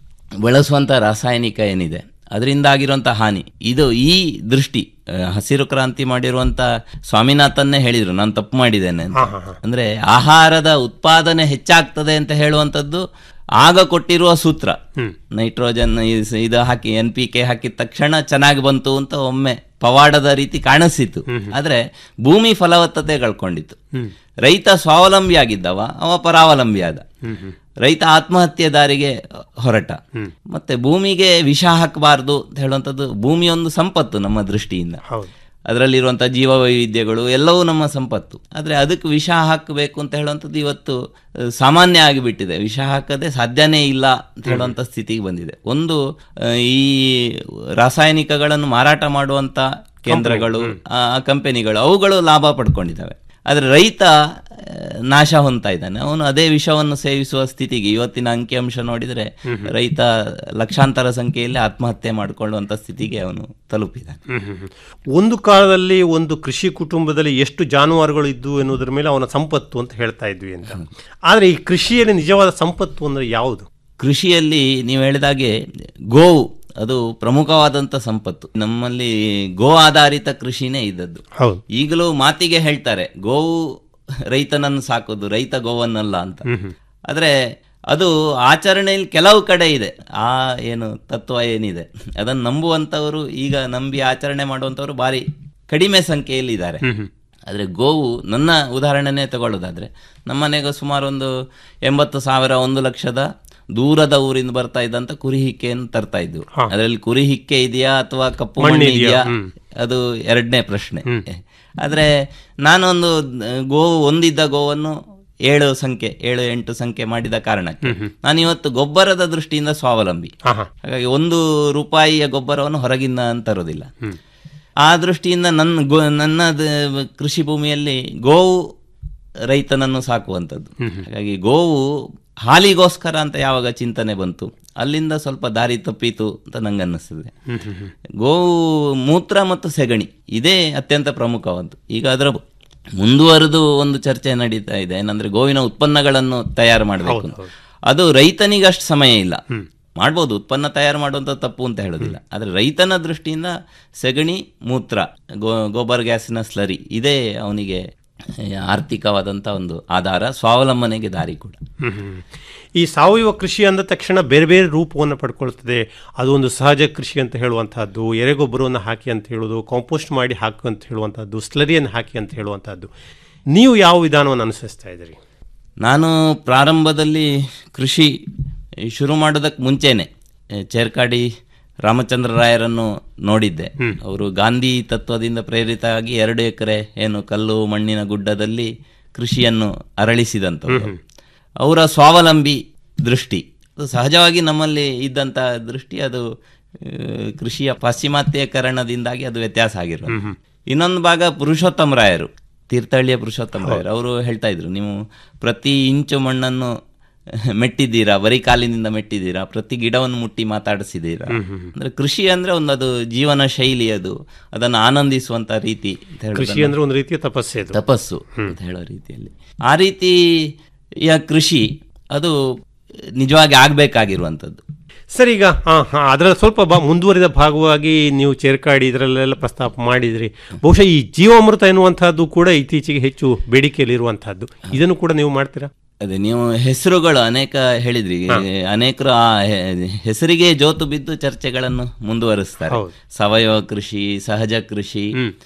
ಬಳಸುವಂತ ರಾಸಾಯನಿಕ ಏನಿದೆ ಅದರಿಂದ ಆಗಿರುವಂತ ಹಾನಿ ಇದು ಈ ದೃಷ್ಟಿ ಆ, ಹಸಿರು ಕ್ರಾಂತಿ ಮಾಡಿರುವಂತ ಸ್ವಾಮಿನಾಥನ್ನೇ ಹೇಳಿದ್ರು ನಾನು ತಪ್ಪು ಮಾಡಿದ್ದೇನೆ ಅಂತ
ಹಾ, ಹಾ, ಹಾ.
ಅಂದ್ರೆ ಆಹಾರದ ಉತ್ಪಾದನೆ ಹೆಚ್ಚಾಗ್ತದೆ ಅಂತ ಹೇಳುವಂಥದ್ದು ಆಗ ಕೊಟ್ಟಿರುವ ಸೂತ್ರ
ಹ್ಮ್.
ನೈಟ್ರೋಜನ್ ಇಸ್- ಇದು ಹಾಕಿ ಎನ್ ಪಿ ಕೆ ಹಾಕಿದ ತಕ್ಷಣ ಚೆನ್ನಾಗಿ ಬಂತು ಅಂತ ಒಮ್ಮೆ ಪವಾಡದ ರೀತಿ ಕಾಣಿಸಿತು ಆದ್ರೆ ಭೂಮಿ ಫಲವತ್ತತೆ ಕಳ್ಕೊಂಡಿತ್ತು
ಹ್ಮ್.
ರೈತ ಸ್ವಾವಲಂಬಿ ಆಗಿದ್ದವ ಅವ ಪರಾವಲಂಬಿ ಆದ
ಹ್ಮ್ ಹ್ಮ್.
ರೈತ ಆತ್ಮಹತ್ಯೆ ದಾರಿಗೆ ಹೊರಟ
ಹ್ಮ್.
ಮತ್ತೆ ಭೂಮಿಗೆ ವಿಷ ಹಾಕಬಾರ್ದು ಅಂತ ಹೇಳುವಂಥದ್ದು ಭೂಮಿ ಒಂದು ಸಂಪತ್ತು ನಮ್ಮ ದೃಷ್ಟಿಯಿಂದ
ಹೌದು
ಅದರಲ್ಲಿರುವಂಥ ಜೀವ ವೈವಿಧ್ಯಗಳು ಎಲ್ಲವೂ ನಮ್ಮ ಸಂಪತ್ತು ಆದರೆ ಅದಕ್ಕೆ ವಿಷ ಹಾಕಬೇಕು ಅಂತ ಹೇಳುವಂಥದ್ದು ಇವತ್ತು ಆ, ಸಾಮಾನ್ಯ ಆಗಿಬಿಟ್ಟಿದೆ ವಿಷ ಹಾಕದೆ ಸಾಧ್ಯನೇ ಇಲ್ಲ ಅಂತ ಹೇಳುವಂಥ ಸ್ಥಿತಿಗೆ ಬಂದಿದೆ ಒಂದು ಆ, ಈ ರಾಸಾಯನಿಕಗಳನ್ನು ಮಾರಾಟ ಮಾಡುವಂಥ ಕೇಂದ್ರಗಳು ಆ ಕಂಪನಿಗಳು ಅವುಗಳು ಲಾಭ ಪಡ್ಕೊಂಡಿದ್ದಾವೆ ಆದರೆ ರೈತ ಆ, ನಾಶ ಹೊಂದ್ತಾ ಇದ್ದಾನೆ ಅವನು ಅದೇ ವಿಷವನ್ನು ಸೇವಿಸುವ ಸ್ಥಿತಿಗೆ ಇವತ್ತಿನ ಅಂಕಿಅಂಶ ನೋಡಿದರೆ ರೈತ ಲಕ್ಷಾಂತರ ಸಂಖ್ಯೆಯಲ್ಲಿ ಆತ್ಮಹತ್ಯೆ ಮಾಡಿಕೊಳ್ಳುವಂಥ ಸ್ಥಿತಿಗೆ ಅವನು ತಲುಪಿದ್ದಾನೆ
ಹ್ಮ್ ಹ್ಮ್ ಹ್ಮ್. ಒಂದು ಕಾಲದಲ್ಲಿ ಒಂದು ಕೃಷಿ ಕುಟುಂಬದಲ್ಲಿ ಎಷ್ಟು ಜಾನುವಾರುಗಳು ಇದ್ದು ಎನ್ನುವುದರ ಮೇಲೆ ಅವನ ಸಂಪತ್ತು ಅಂತ ಹೇಳ್ತಾ ಇದ್ವಿ ಅಂತ ಆದರೆ ಈ ಕೃಷಿಯಲ್ಲಿ ನಿಜವಾದ ಸಂಪತ್ತು ಅಂದ್ರೆ ಯಾವುದು
ಕೃಷಿಯಲ್ಲಿ ನೀವು ಹೇಳಿದಾಗೆ ಗೋವು ಅದು ಪ್ರಮುಖವಾದಂಥ ಸಂಪತ್ತು ನಮ್ಮಲ್ಲಿ ಗೋ ಆಧಾರಿತ ಕೃಷಿನೇ ಇದ್ದದ್ದು
ಹೌದು
ಈಗಲೂ ಮಾತಿಗೆ ಹೇಳ್ತಾರೆ ಗೋವು ರೈತನನ್ನು ಸಾಕೋದು ರೈತ ಗೋವನ್ನಲ್ಲ ಅಂತ ಆದರೆ ಅದು ಆಚರಣೆಯಲ್ಲಿ ಕೆಲವು ಕಡೆ ಇದೆ ಆ ಏನು ತತ್ವ ಏನಿದೆ ಅದನ್ನು ನಂಬುವಂಥವರು ಈಗ ನಂಬಿ ಆಚರಣೆ ಮಾಡುವಂಥವರು ಭಾರಿ ಕಡಿಮೆ ಸಂಖ್ಯೆಯಲ್ಲಿ ಇದ್ದಾರೆ ಆದರೆ ಗೋವು ನನ್ನ ಉದಾಹರಣೆನೇ ತಗೊಳ್ಳೋದಾದ್ರೆ ನಮ್ಮನೆಗೆ ಸುಮಾರು ಒಂದು ಎಂಬತ್ತು ಸಾವಿರ ಒಂದು ಲಕ್ಷದ ದೂರದ ಊರಿಂದ ಬರ್ತಾ ಇದ್ದಂತ ಕುರಿ ಹಿಕ್ಕೆಯನ್ನು ತರ್ತಾ ಇದ್ವು ಅದರಲ್ಲಿ ಕುರಿ ಹಿಕ್ಕೆ ಇದೆಯಾ ಅಥವಾ ಕಪ್ಪು
ಮಣ್ಣು
ಮಣ್ಣು
ಇದೆಯಾ?
ಇದೆಯಾ
ಹ್ಮ್.
ಅದು ಎರಡನೇ ಪ್ರಶ್ನೆ ಆದ್ರೆ ನಾನೊಂದು ಗೋ ಒಂದಿದ್ದ ಗೋವನ್ನು ಏಳು ಸಂಖ್ಯೆ ಏಳು ಎಂಟು ಸಂಖ್ಯೆ ಮಾಡಿದ ಕಾರಣಕ್ಕೆ ನಾನು ಇವತ್ತು ಗೊಬ್ಬರದ ದೃಷ್ಟಿಯಿಂದ ಸ್ವಾವಲಂಬಿ ಹಾಗಾಗಿ ಒಂದು ರೂಪಾಯಿಯ ಗೊಬ್ಬರವನ್ನು ಹೊರಗಿಂದ ತರೋದಿಲ್ಲ ಆ ದೃಷ್ಟಿಯಿಂದ ನನ್ನ ಗೋ ನನ್ನ ದ- ಕೃಷಿ ಭೂಮಿಯಲ್ಲಿ ಗೋವು ರೈತನನ್ನು ಸಾಕುವಂಥದ್ದು ಹಾಗಾಗಿ ಗೋವು ಹಾಲಿಗೋಸ್ಕರ ಅಂತ ಯಾವಾಗ ಚಿಂತನೆ ಬಂತು ಅಲ್ಲಿಂದ ಸ್ವಲ್ಪ ದಾರಿ ತಪ್ಪಿತು ಅಂತ ನಂಗೆ ಅನ್ನಿಸ್ತದೆ ಗೋವು ಮೂತ್ರ ಮತ್ತು ಸೆಗಣಿ ಇದೇ ಅತ್ಯಂತ ಪ್ರಮುಖವಾದ್ದು ಈಗ ಅದರ ಮುಂದುವರೆದು ಒಂದು ಚರ್ಚೆ ನಡೀತಾ ಇದೆ ಏನಂದ್ರೆ ಗೋವಿನ ಉತ್ಪನ್ನಗಳನ್ನು ತಯಾರು ಮಾಡಬೇಕು ಅದು ರೈತನಿಗೆ ಅಷ್ಟು ಸಮಯ ಇಲ್ಲ ಮಾಡ್ಬೋದು ಉತ್ಪನ್ನ ತಯಾರು ಮಾಡುವಂಥ ತಪ್ಪು ಅಂತ ಹೇಳೋದಿಲ್ಲ ಆದರೆ ರೈತನ ದೃಷ್ಟಿಯಿಂದ ಸೆಗಣಿ ಮೂತ್ರ ಗೋ ಗೋಬರ್ ಗ್ಯಾಸಿನ ಸ್ಲರಿ ಇದೇ ಅವನಿಗೆ ಆರ್ಥಿಕವಾದಂಥ ಒಂದು ಆಧಾರ ಸ್ವಾವಲಂಬನೆಗೆ ದಾರಿ ಕೂಡ
ಹ್ಮ್, ಹ್ಮ್. ಈ ಸಾವಯವ ಕೃಷಿ ಅಂದ ತಕ್ಷಣ ಬೇರೆ ಬೇರೆ ರೂಪವನ್ನು ಪಡ್ಕೊಳ್ತದೆ ಅದು ಒಂದು ಸಹಜ ಕೃಷಿ ಅಂತ ಹೇಳುವಂತಹದ್ದು ಎರೆಗೊಬ್ಬರವನ್ನು ಹಾಕಿ ಅಂತ ಹೇಳೋದು ಕಾಂಪೋಸ್ಟ್ ಮಾಡಿ ಹಾಕು ಅಂತ ಹೇಳುವಂತಹದ್ದು ಸ್ಲರಿಯನ್ನು ಹಾಕಿ ಅಂತ ಹೇಳುವಂತಹದ್ದು ನೀವು ಯಾವ ವಿಧಾನವನ್ನು ಅನುಸರಿಸ್ತಾ ಇದ್ದೀರಿ
ನಾನು ಪ್ರಾರಂಭದಲ್ಲಿ ಕೃಷಿ ಶುರು ಮಾಡೋದಕ್ಕೆ ಮುಂಚೆನೆ ಎ, ಚೇರ್ಕಾಡಿ ರಾಮಚಂದ್ರ ರಾಯರನ್ನು ನೋಡಿದ್ದೆ ಅವರು ಗಾಂಧಿ ತತ್ವದಿಂದ ಪ್ರೇರಿತ ಆಗಿ ಎರಡು ಎಕರೆ ಏನು ಕಲ್ಲು ಮಣ್ಣಿನ ಗುಡ್ಡದಲ್ಲಿ ಕೃಷಿಯನ್ನು ಅರಳಿಸಿದಂಥವ್ರು ಅವರ ಸ್ವಾವಲಂಬಿ ದೃಷ್ಟಿ ಅದು ಸಹಜವಾಗಿ ನಮ್ಮಲ್ಲಿ ಇದ್ದಂಥ ದೃಷ್ಟಿ ಅದು ಆ, ಕೃಷಿಯ ಪಾಶ್ಚಿಮಾತ್ಯಕರಣದಿಂದಾಗಿ ಅದು ವ್ಯತ್ಯಾಸ ಆಗಿರೋದು ಇನ್ನೊಂದು ಭಾಗ ಪುರುಷೋತ್ತಮ ರಾಯರು ತೀರ್ಥಹಳ್ಳಿಯ ಪುರುಷೋತ್ತಮ ರಾಯರು ಅವರು ಹೇಳ್ತಾ ಇದ್ರು ನೀವು ಪ್ರತಿ ಇಂಚು ಮಣ್ಣನ್ನು ಮೆಟ್ಟಿದ್ದೀರಾ ಬರೀ ಕಾಲಿನಿಂದ ಮೆಟ್ಟಿದ್ದೀರಾ ಪ್ರತಿ ಗಿಡವನ್ನು ಮುಟ್ಟಿ ಮಾತಾಡಿಸಿದ್ದೀರಾ ಅಂದ್ರೆ ಕೃಷಿ ಅಂದ್ರೆ ಒಂದು ಅದು ಜೀವನ ಶೈಲಿ ಅದು ಅದನ್ನು ಆನಂದಿಸುವಂತ ರೀತಿ ಅಂತ ಹೇಳೋದನ್ನ-
ಕೃಷಿ ಅಂದ್ರೆ ಒಂದು ರೀತಿಯ ತಪಸ್ಸೆ ಅದು
ತಪಸ್ಸು ಅಂತ ಹೇಳೋ ರೀತಿಯಲ್ಲಿ ಆ ರೀತಿಯ ಕೃಷಿ ಅದು ನಿಜವಾಗಿ ಆಗ್ಬೇಕಾಗಿರುವಂಥದ್ದು
ಸರ್ ಈಗ ಹಾ ಹಾ ಅದರ ಸ್ವಲ್ಪ ಬಾ ಮುಂದುವರಿದ ಭಾಗವಾಗಿ ನೀವು ಚೇರ್ಕಾಡಿ ಇದರಲ್ಲೆಲ್ಲ ಪ್ರಸ್ತಾಪ ಮಾಡಿದ್ರಿ ಬಹುಶಃ ಈ ಜೀವಾಮೃತ ಎನ್ನುವಂತಹದ್ದು ಕೂಡ ಇತ್ತೀಚೆಗೆ ಹೆಚ್ಚು ಬೇಡಿಕೆಯಲ್ಲಿರುವಂತಹದ್ದು ಇದನ್ನು ಕೂಡ ನೀವು ಮಾಡ್ತೀರಾ
ಅದೇ ನೀವು ಹೆಸರುಗಳು ಅನೇಕ ಹೇಳಿದ್ರಿ ಅನೇಕರು ಆ ಹೆ- ಹೆಸರಿಗೆ ಜೋತು ಬಿದ್ದು ಚರ್ಚೆಗಳನ್ನು ಮುಂದುವರಿಸ್ತಾರೆ ಸಾವಯವ ಕೃಷಿ ಸಹಜ ಕೃಷಿ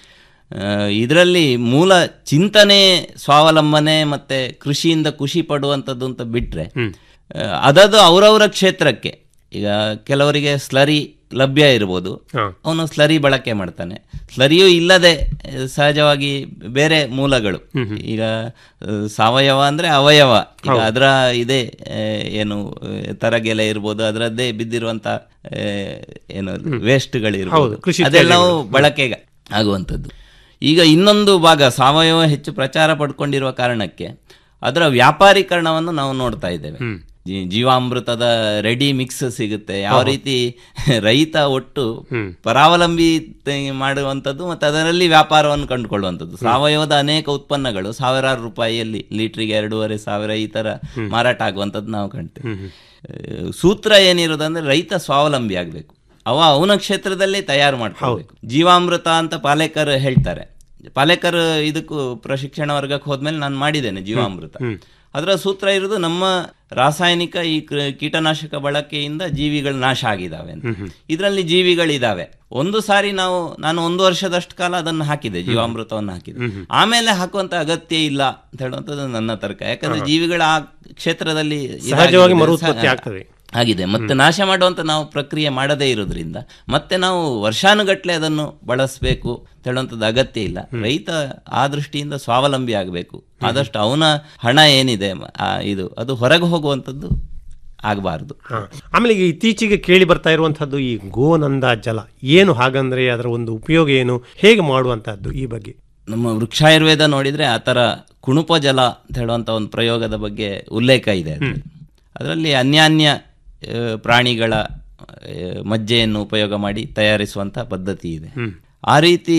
ಇದರಲ್ಲಿ ಮೂಲ ಚಿಂತನೆ ಸ್ವಾವಲಂಬನೆ ಮತ್ತೆ ಕೃಷಿಯಿಂದ ಖುಷಿ ಪಡುವಂಥದ್ದು ಅಂತ ಬಿಟ್ರೆ ಆ, ಅದದು ಅವರವರ ಕ್ಷೇತ್ರಕ್ಕೆ ಈಗ ಕೆಲವರಿಗೆ ಸ್ಲರಿ ಲಭ್ಯ ಇರ್ಬೋದು ಅವನು ಸ್ಲರಿ ಬಳಕೆ ಮಾಡ್ತಾನೆ ಸ್ಲರಿಯೂ ಇಲ್ಲದೆ ಆ, ಸಹಜವಾಗಿ ಬೇರೆ ಮೂಲಗಳು ಈಗ ಆ, ಸಾವಯವ ಅಂದ್ರೆ ಅವಯವ ಈಗ ಅದರ ಇದೆ ಆ, ಏನು ಆ, ತರಗೆಲೆ ಇರ್ಬೋದು ಅದರದ್ದೇ ಬಿದ್ದಿರುವಂತ ಆ, ಏನು ವೇಸ್ಟ್ಗಳಿರ್ಬೋದು
ಹೌದು, ಕೃಷಿ
ಅದೆಲ್ಲವೂ
ತ್ಯಾಜ್ಯಗಳು.
ಬಳಕೆಗೆ ಆಗುವಂಥದ್ದು ಈಗ ಇನ್ನೊಂದು ಭಾಗ ಸಾವಯವ ಹೆಚ್ಚು ಪ್ರಚಾರ ಪಡ್ಕೊಂಡಿರುವ ಕಾರಣಕ್ಕೆ ಅದರ ವ್ಯಾಪಾರೀಕರಣವನ್ನು ನಾವು ನೋಡ್ತಾ ಇದ್ದೇವೆ ಜೀ- ಜೀವಾಮೃತದ ರೆಡಿ ಮಿಕ್ಸ್ ಸಿಗುತ್ತೆ ಯಾವ
ಹೌದು.
ರೀತಿ ರೈತ ಒಟ್ಟು ಪರಾವಲಂಬಿ ತೆ- ಮಾಡುವಂಥದ್ದು ಮತ್ತು ಅದರಲ್ಲಿ ವ್ಯಾಪಾರವನ್ನು ಕಂಡುಕೊಳ್ಳುವಂಥದ್ದು ಸಾವಯವದ ಅನೇಕ ಉತ್ಪನ್ನಗಳು ಸಾವಿರಾರು ರೂಪಾಯಿಯಲ್ಲಿ ಲೀಟ್ರಿಗೆ ಎರಡೂವರೆ ಸಾವಿರ ಈ ತರ ಮಾರಾಟ ಆಗುವಂಥದ್ದು ನಾವು ಕಾಣ್ತೇವೆ ಆ, ಸೂತ್ರ ಏನಿರೋದಂದ್ರೆ ರೈತ ಸ್ವಾವಲಂಬಿ ಆಗಬೇಕು ಅವ ಅವನ ಕ್ಷೇತ್ರದಲ್ಲೇ ತಯಾರು ಮಾಡ್ಕೋಬೇಕು ಜೀವಾಮೃತ ಅಂತ ಪಾಲೇಕರ್ ಹೇಳ್ತಾರೆ ಪಾಲೇಕರ್ ಇದಕ್ಕೂ ಪ್ರಶಿಕ್ಷಣ ವರ್ಗಕ್ಕೆ ಹೋದ್ಮೇಲೆ ನಾನು ಮಾಡಿದ್ದೇನೆ ಜೀವಾಮೃತ ಅದರ ಸೂತ್ರ ಇರೋದು ನಮ್ಮ ರಾಸಾಯನಿಕ ಈ ಕ್ರ- ಕೀಟನಾಶಕ ಬಳಕೆಯಿಂದ ಜೀವಿಗಳು ನಾಶ ಆಗಿದಾವೆ ಅಂತ ಇದರಲ್ಲಿ ಜೀವಿಗಳಿದಾವೆ ಒಂದು ಸಾರಿ ನಾವು ನಾನು ಒಂದು ವರ್ಷದಷ್ಟು ಕಾಲ ಅದನ್ನು ಹಾಕಿದೆ ಜೀವಾಮೃತವನ್ನು ಹಾಕಿದೆ ಆಮೇಲೆ ಹಾಕುವಂತ ಅಗತ್ಯ ಇಲ್ಲ ಅಂತ ಹೇಳುವಂಥದ್ದು ನನ್ನ ತರ್ಕ ಯಾಕಂದ್ರೆ
ಹಾ.
ಜೀವಿಗಳ ಆ ಕ್ಷೇತ್ರದಲ್ಲಿ
ಸಹಜವಾಗಿ
ಇದಾಗಿದೆ.
ಮರುತ್ಪತ್ತಿ
ಸ-
ಆಗ್ತದೆ.
ಆಗಿದೆ ಮತ್ತೆ ನಾಶ ಮಾಡುವಂತ ನಾವು ಪ್ರಕ್ರಿಯೆ ಮಾಡದೇ ಇರೋದ್ರಿಂದ ಮತ್ತೆ ನಾವು ವರ್ಷಾನುಗಟ್ಲೆ ಅದನ್ನು ಬಳಸಬೇಕು ಅಂತ ಹೇಳುವಂಥದ್ದು ಅಗತ್ಯ ಇಲ್ಲ ರೈತ ಆ ದೃಷ್ಟಿಯಿಂದ ಸ್ವಾವಲಂಬಿ ಆಗಬೇಕು ಆದಷ್ಟು ಅವನ ಹಣ ಏನಿದೆ ಆ ಇದು ಅದು ಹೊರಗೆ ಹೋಗುವಂಥದ್ದು ಆಗಬಾರ್ದು
ಹಾ. ಆಮೇಲೆ ಈಗ ಇತ್ತೀಚೆಗೆ ಕೇಳಿ ಬರ್ತಾ ಇರುವಂತಹದ್ದು ಈ ಗೋನಂದ ಜಲ ಏನು ಹಾಗಂದ್ರೆ ಅದರ ಒಂದು ಉಪಯೋಗ ಏನು ಹೇಗೆ ಮಾಡುವಂತಹದ್ದು ಈ ಬಗ್ಗೆ
ನಮ್ಮ ವೃಕ್ಷಾಯುರ್ವೇದ ನೋಡಿದ್ರೆ ಆ ಥರ ಕುಣುಪ ಜಲ ಅಂತ ಹೇಳುವಂಥ ಒಂದು ಪ್ರಯೋಗದ ಬಗ್ಗೆ ಉಲ್ಲೇಖ ಇದೆ ಅದರಲ್ಲಿ ಅನ್ಯಾನ್ಯ ಆ, ಪ್ರಾಣಿಗಳ ಆ, ಮಜ್ಜೆಯನ್ನು ಉಪಯೋಗ ಮಾಡಿ ತಯಾರಿಸುವಂಥ ಪದ್ಧತಿ ಇದೆ ಆ ರೀತಿ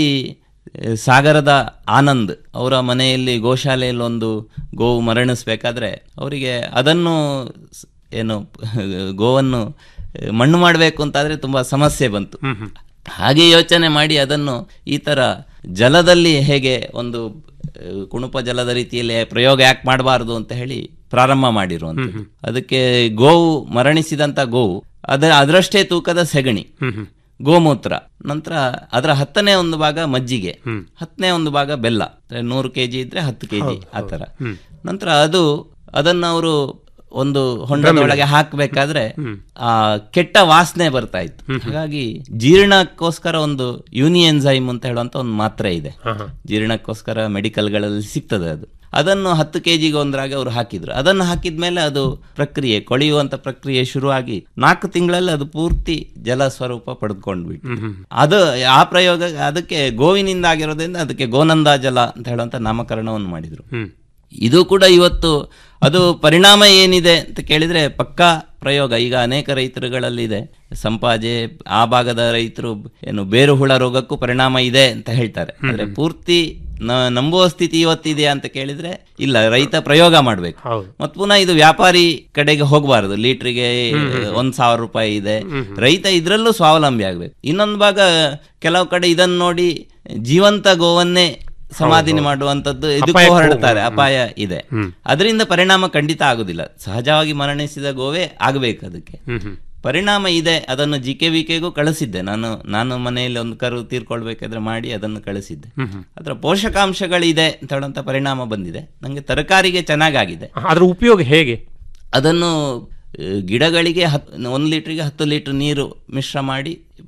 ಆ, ಸಾಗರದ ಆನಂದ್ ಅವರ ಮನೆಯಲ್ಲಿ ಗೋಶಾಲೆಯಲ್ಲಿ ಒಂದು ಗೋವು ಮರಣಿಸ್ಬೇಕಾದ್ರೆ ಅವರಿಗೆ ಅದನ್ನು ಸ್- ಏನು ಗೋವನ್ನು ಆ, ಮಣ್ಣು ಮಾಡಬೇಕು ಅಂತಾದ್ರೆ ತುಂಬಾ ಸಮಸ್ಯೆ ಬಂತು ಹಾಗೆ ಯೋಚನೆ ಮಾಡಿ ಅದನ್ನು ಈ ತರ ಜಲದಲ್ಲಿ ಹೇಗೆ ಒಂದು ಆ, ಕುಣುಪ ಜಲದ ರೀತಿಯಲ್ಲಿ ಪ್ರಯೋಗ ಯಾಕೆ ಮಾಡಬಾರದು ಅಂತ ಹೇಳಿ ಪ್ರಾರಂಭ ಮಾಡಿರುವಂಥದ್ದು ಅದಕ್ಕೆ ಗೋವು ಮರಣಿಸಿದಂತ ಗೋವು ಅದ ಅದರಷ್ಟೇ ತೂಕದ ಸೆಗಣಿ ಗೋಮೂತ್ರ ನಂತರ ಅದರ ಹತ್ತನೇ ಒಂದು ಭಾಗ ಮಜ್ಜಿಗೆ ಹತ್ತನೇ ಒಂದು ಭಾಗ ಬೆಲ್ಲ ಅಂದ್ರೆ ನೂರು ಕೆಜಿ ಇದ್ರೆ ಹತ್ತು ಕೆಜಿ ಆ ತರ ನಂತರ ಅದು ಅದನ್ನ ಅವರು ಒಂದು ಹೊಂಡದ ಒಳಗೆ ಹಾಕಬೇಕಾದ್ರೆ ಆ ಕೆಟ್ಟ ವಾಸನೆ ಬರ್ತಾ ಇತ್ತು ಹಾಗಾಗಿ ಜೀರ್ಣಕ್ಕೋಸ್ಕರ ಒಂದು ಯೂನಿಯನ್ಸೈಮ್ ಅಂತ ಹೇಳುವಂತ ಒಂದು ಮಾತ್ರೆ ಇದೆ ಜೀರ್ಣಕ್ಕೋಸ್ಕರ ಮೆಡಿಕಲ್ಗಳಲ್ಲಿ ಸಿಗ್ತದೆ ಅದು ಅದನ್ನು ಹತ್ತು ಕೆ ಜಿಗೆ ಒಂದರಾಗಿ ಅವರು ಹಾಕಿದ್ರು ಅದನ್ನು ಹಾಕಿದ ಮೇಲೆ ಅದು ಪ್ರಕ್ರಿಯೆ ಕೊಳೆಯುವಂತ ಪ್ರಕ್ರಿಯೆ ಶುರುವಾಗಿ ನಾಲ್ಕು ತಿಂಗಳಲ್ಲಿ ಅದು ಪೂರ್ತಿ ಜಲ ಸ್ವರೂಪ ಪಡೆದುಕೊಂಡ್ಬಿಟ್ಟು ಅದು ಆ ಪ್ರಯೋಗ ಅದಕ್ಕೆ ಗೋವಿನಿಂದ ಆಗಿರೋದ್ರಿಂದ ಅದಕ್ಕೆ ಗೋನಂದ ಜಲ ಅಂತ ಹೇಳುವಂತ ನಾಮಕರಣವನ್ನು ಮಾಡಿದ್ರು ಇದು ಕೂಡ ಇವತ್ತು ಅದು ಪರಿಣಾಮ ಏನಿದೆ ಅಂತ ಕೇಳಿದ್ರೆ ಪಕ್ಕಾ ಪ್ರಯೋಗ ಈಗ ಅನೇಕ ರೈತರುಗಳಲ್ಲಿದೆ ಸಂಪಾಜೆ ಆ ಭಾಗದ ರೈತರು ಏನು ಬೇರು ಹುಳ ರೋಗಕ್ಕೂ ಪರಿಣಾಮ ಇದೆ ಅಂತ ಹೇಳ್ತಾರೆ ಆದ್ರೆ ಪೂರ್ತಿ ನ- ನಂಬುವ ಸ್ಥಿತಿ ಇವತ್ತಿದೆಯಾ ಅಂತ ಕೇಳಿದ್ರೆ ಇಲ್ಲ ರೈತ ಪ್ರಯೋಗ ಮಾಡ್ಬೇಕು ಮತ್ ಪುನಃ ಇದು ವ್ಯಾಪಾರಿ ಕಡೆಗೆ ಹೋಗಬಾರದು ಲೀಟ್ರಿಗೆ ಒಂದ್ ಸಾವಿರ ರೂಪಾಯಿ ಇದೆ ರೈತ ಇದ್ರಲ್ಲೂ ಸ್ವಾವಲಂಬಿ ಆಗ್ಬೇಕು ಇನ್ನೊಂದು ಭಾಗ ಕೆಲವು ಕಡೆ ಇದನ್ನ ನೋಡಿ ಜೀವಂತ ಗೋವನ್ನೇ ಸಮಾಧಿನಿ ಮಾಡುವಂತದ್ದು ಇದಕ್ಕೂ
ಅಪಾಯಕ್ಕೂ
ಹೊರಡ್ತಾರೆ
ಹೋಗ್ಬೋದು.
ಅಪಾಯ ಇದೆ ಅದರಿಂದ ಪರಿಣಾಮ ಖಂಡಿತ ಆಗುದಿಲ್ಲ ಸಹಜವಾಗಿ ಮರಣಿಸಿದ ಗೋವೇ ಆಗ್ಬೇಕು ಅದಕ್ಕೆ ಪರಿಣಾಮ ಇದೆ ಅದನ್ನು ಜಿ ಕೆ ವಿ ಕೆಗೂ ಕಳಿಸಿದ್ದೆ ನಾನು ನಾನು ಮನೆಯಲ್ಲಿ ಒಂದು ಕರು ತೀರ್ಕೊಳ್ಬೇಕಾದ್ರೆ ಮಾಡಿ ಅದನ್ನು ಕಳಿಸಿದ್ದೆ ಅದರ ಪೋಷಕಾಂಶಗಳಿದೆ ಅಂತ ಹೇಳುವಂತ ಪರಿಣಾಮ ಬಂದಿದೆ ನಂಗೆ ತರಕಾರಿಗೆ ಚೆನ್ನಾಗಾಗಿದೆ
ಅದರ ಉಪಯೋಗ ಹೇಗೆ
ಅದನ್ನು ಆ, ಗಿಡಗಳಿಗೆ ಹತ್ ಒಂದು ಲೀಟ್ರಿಗೆ ಹತ್ತು ಲೀಟರ್ ನೀರು ಮಿಶ್ರ ಮಾಡಿ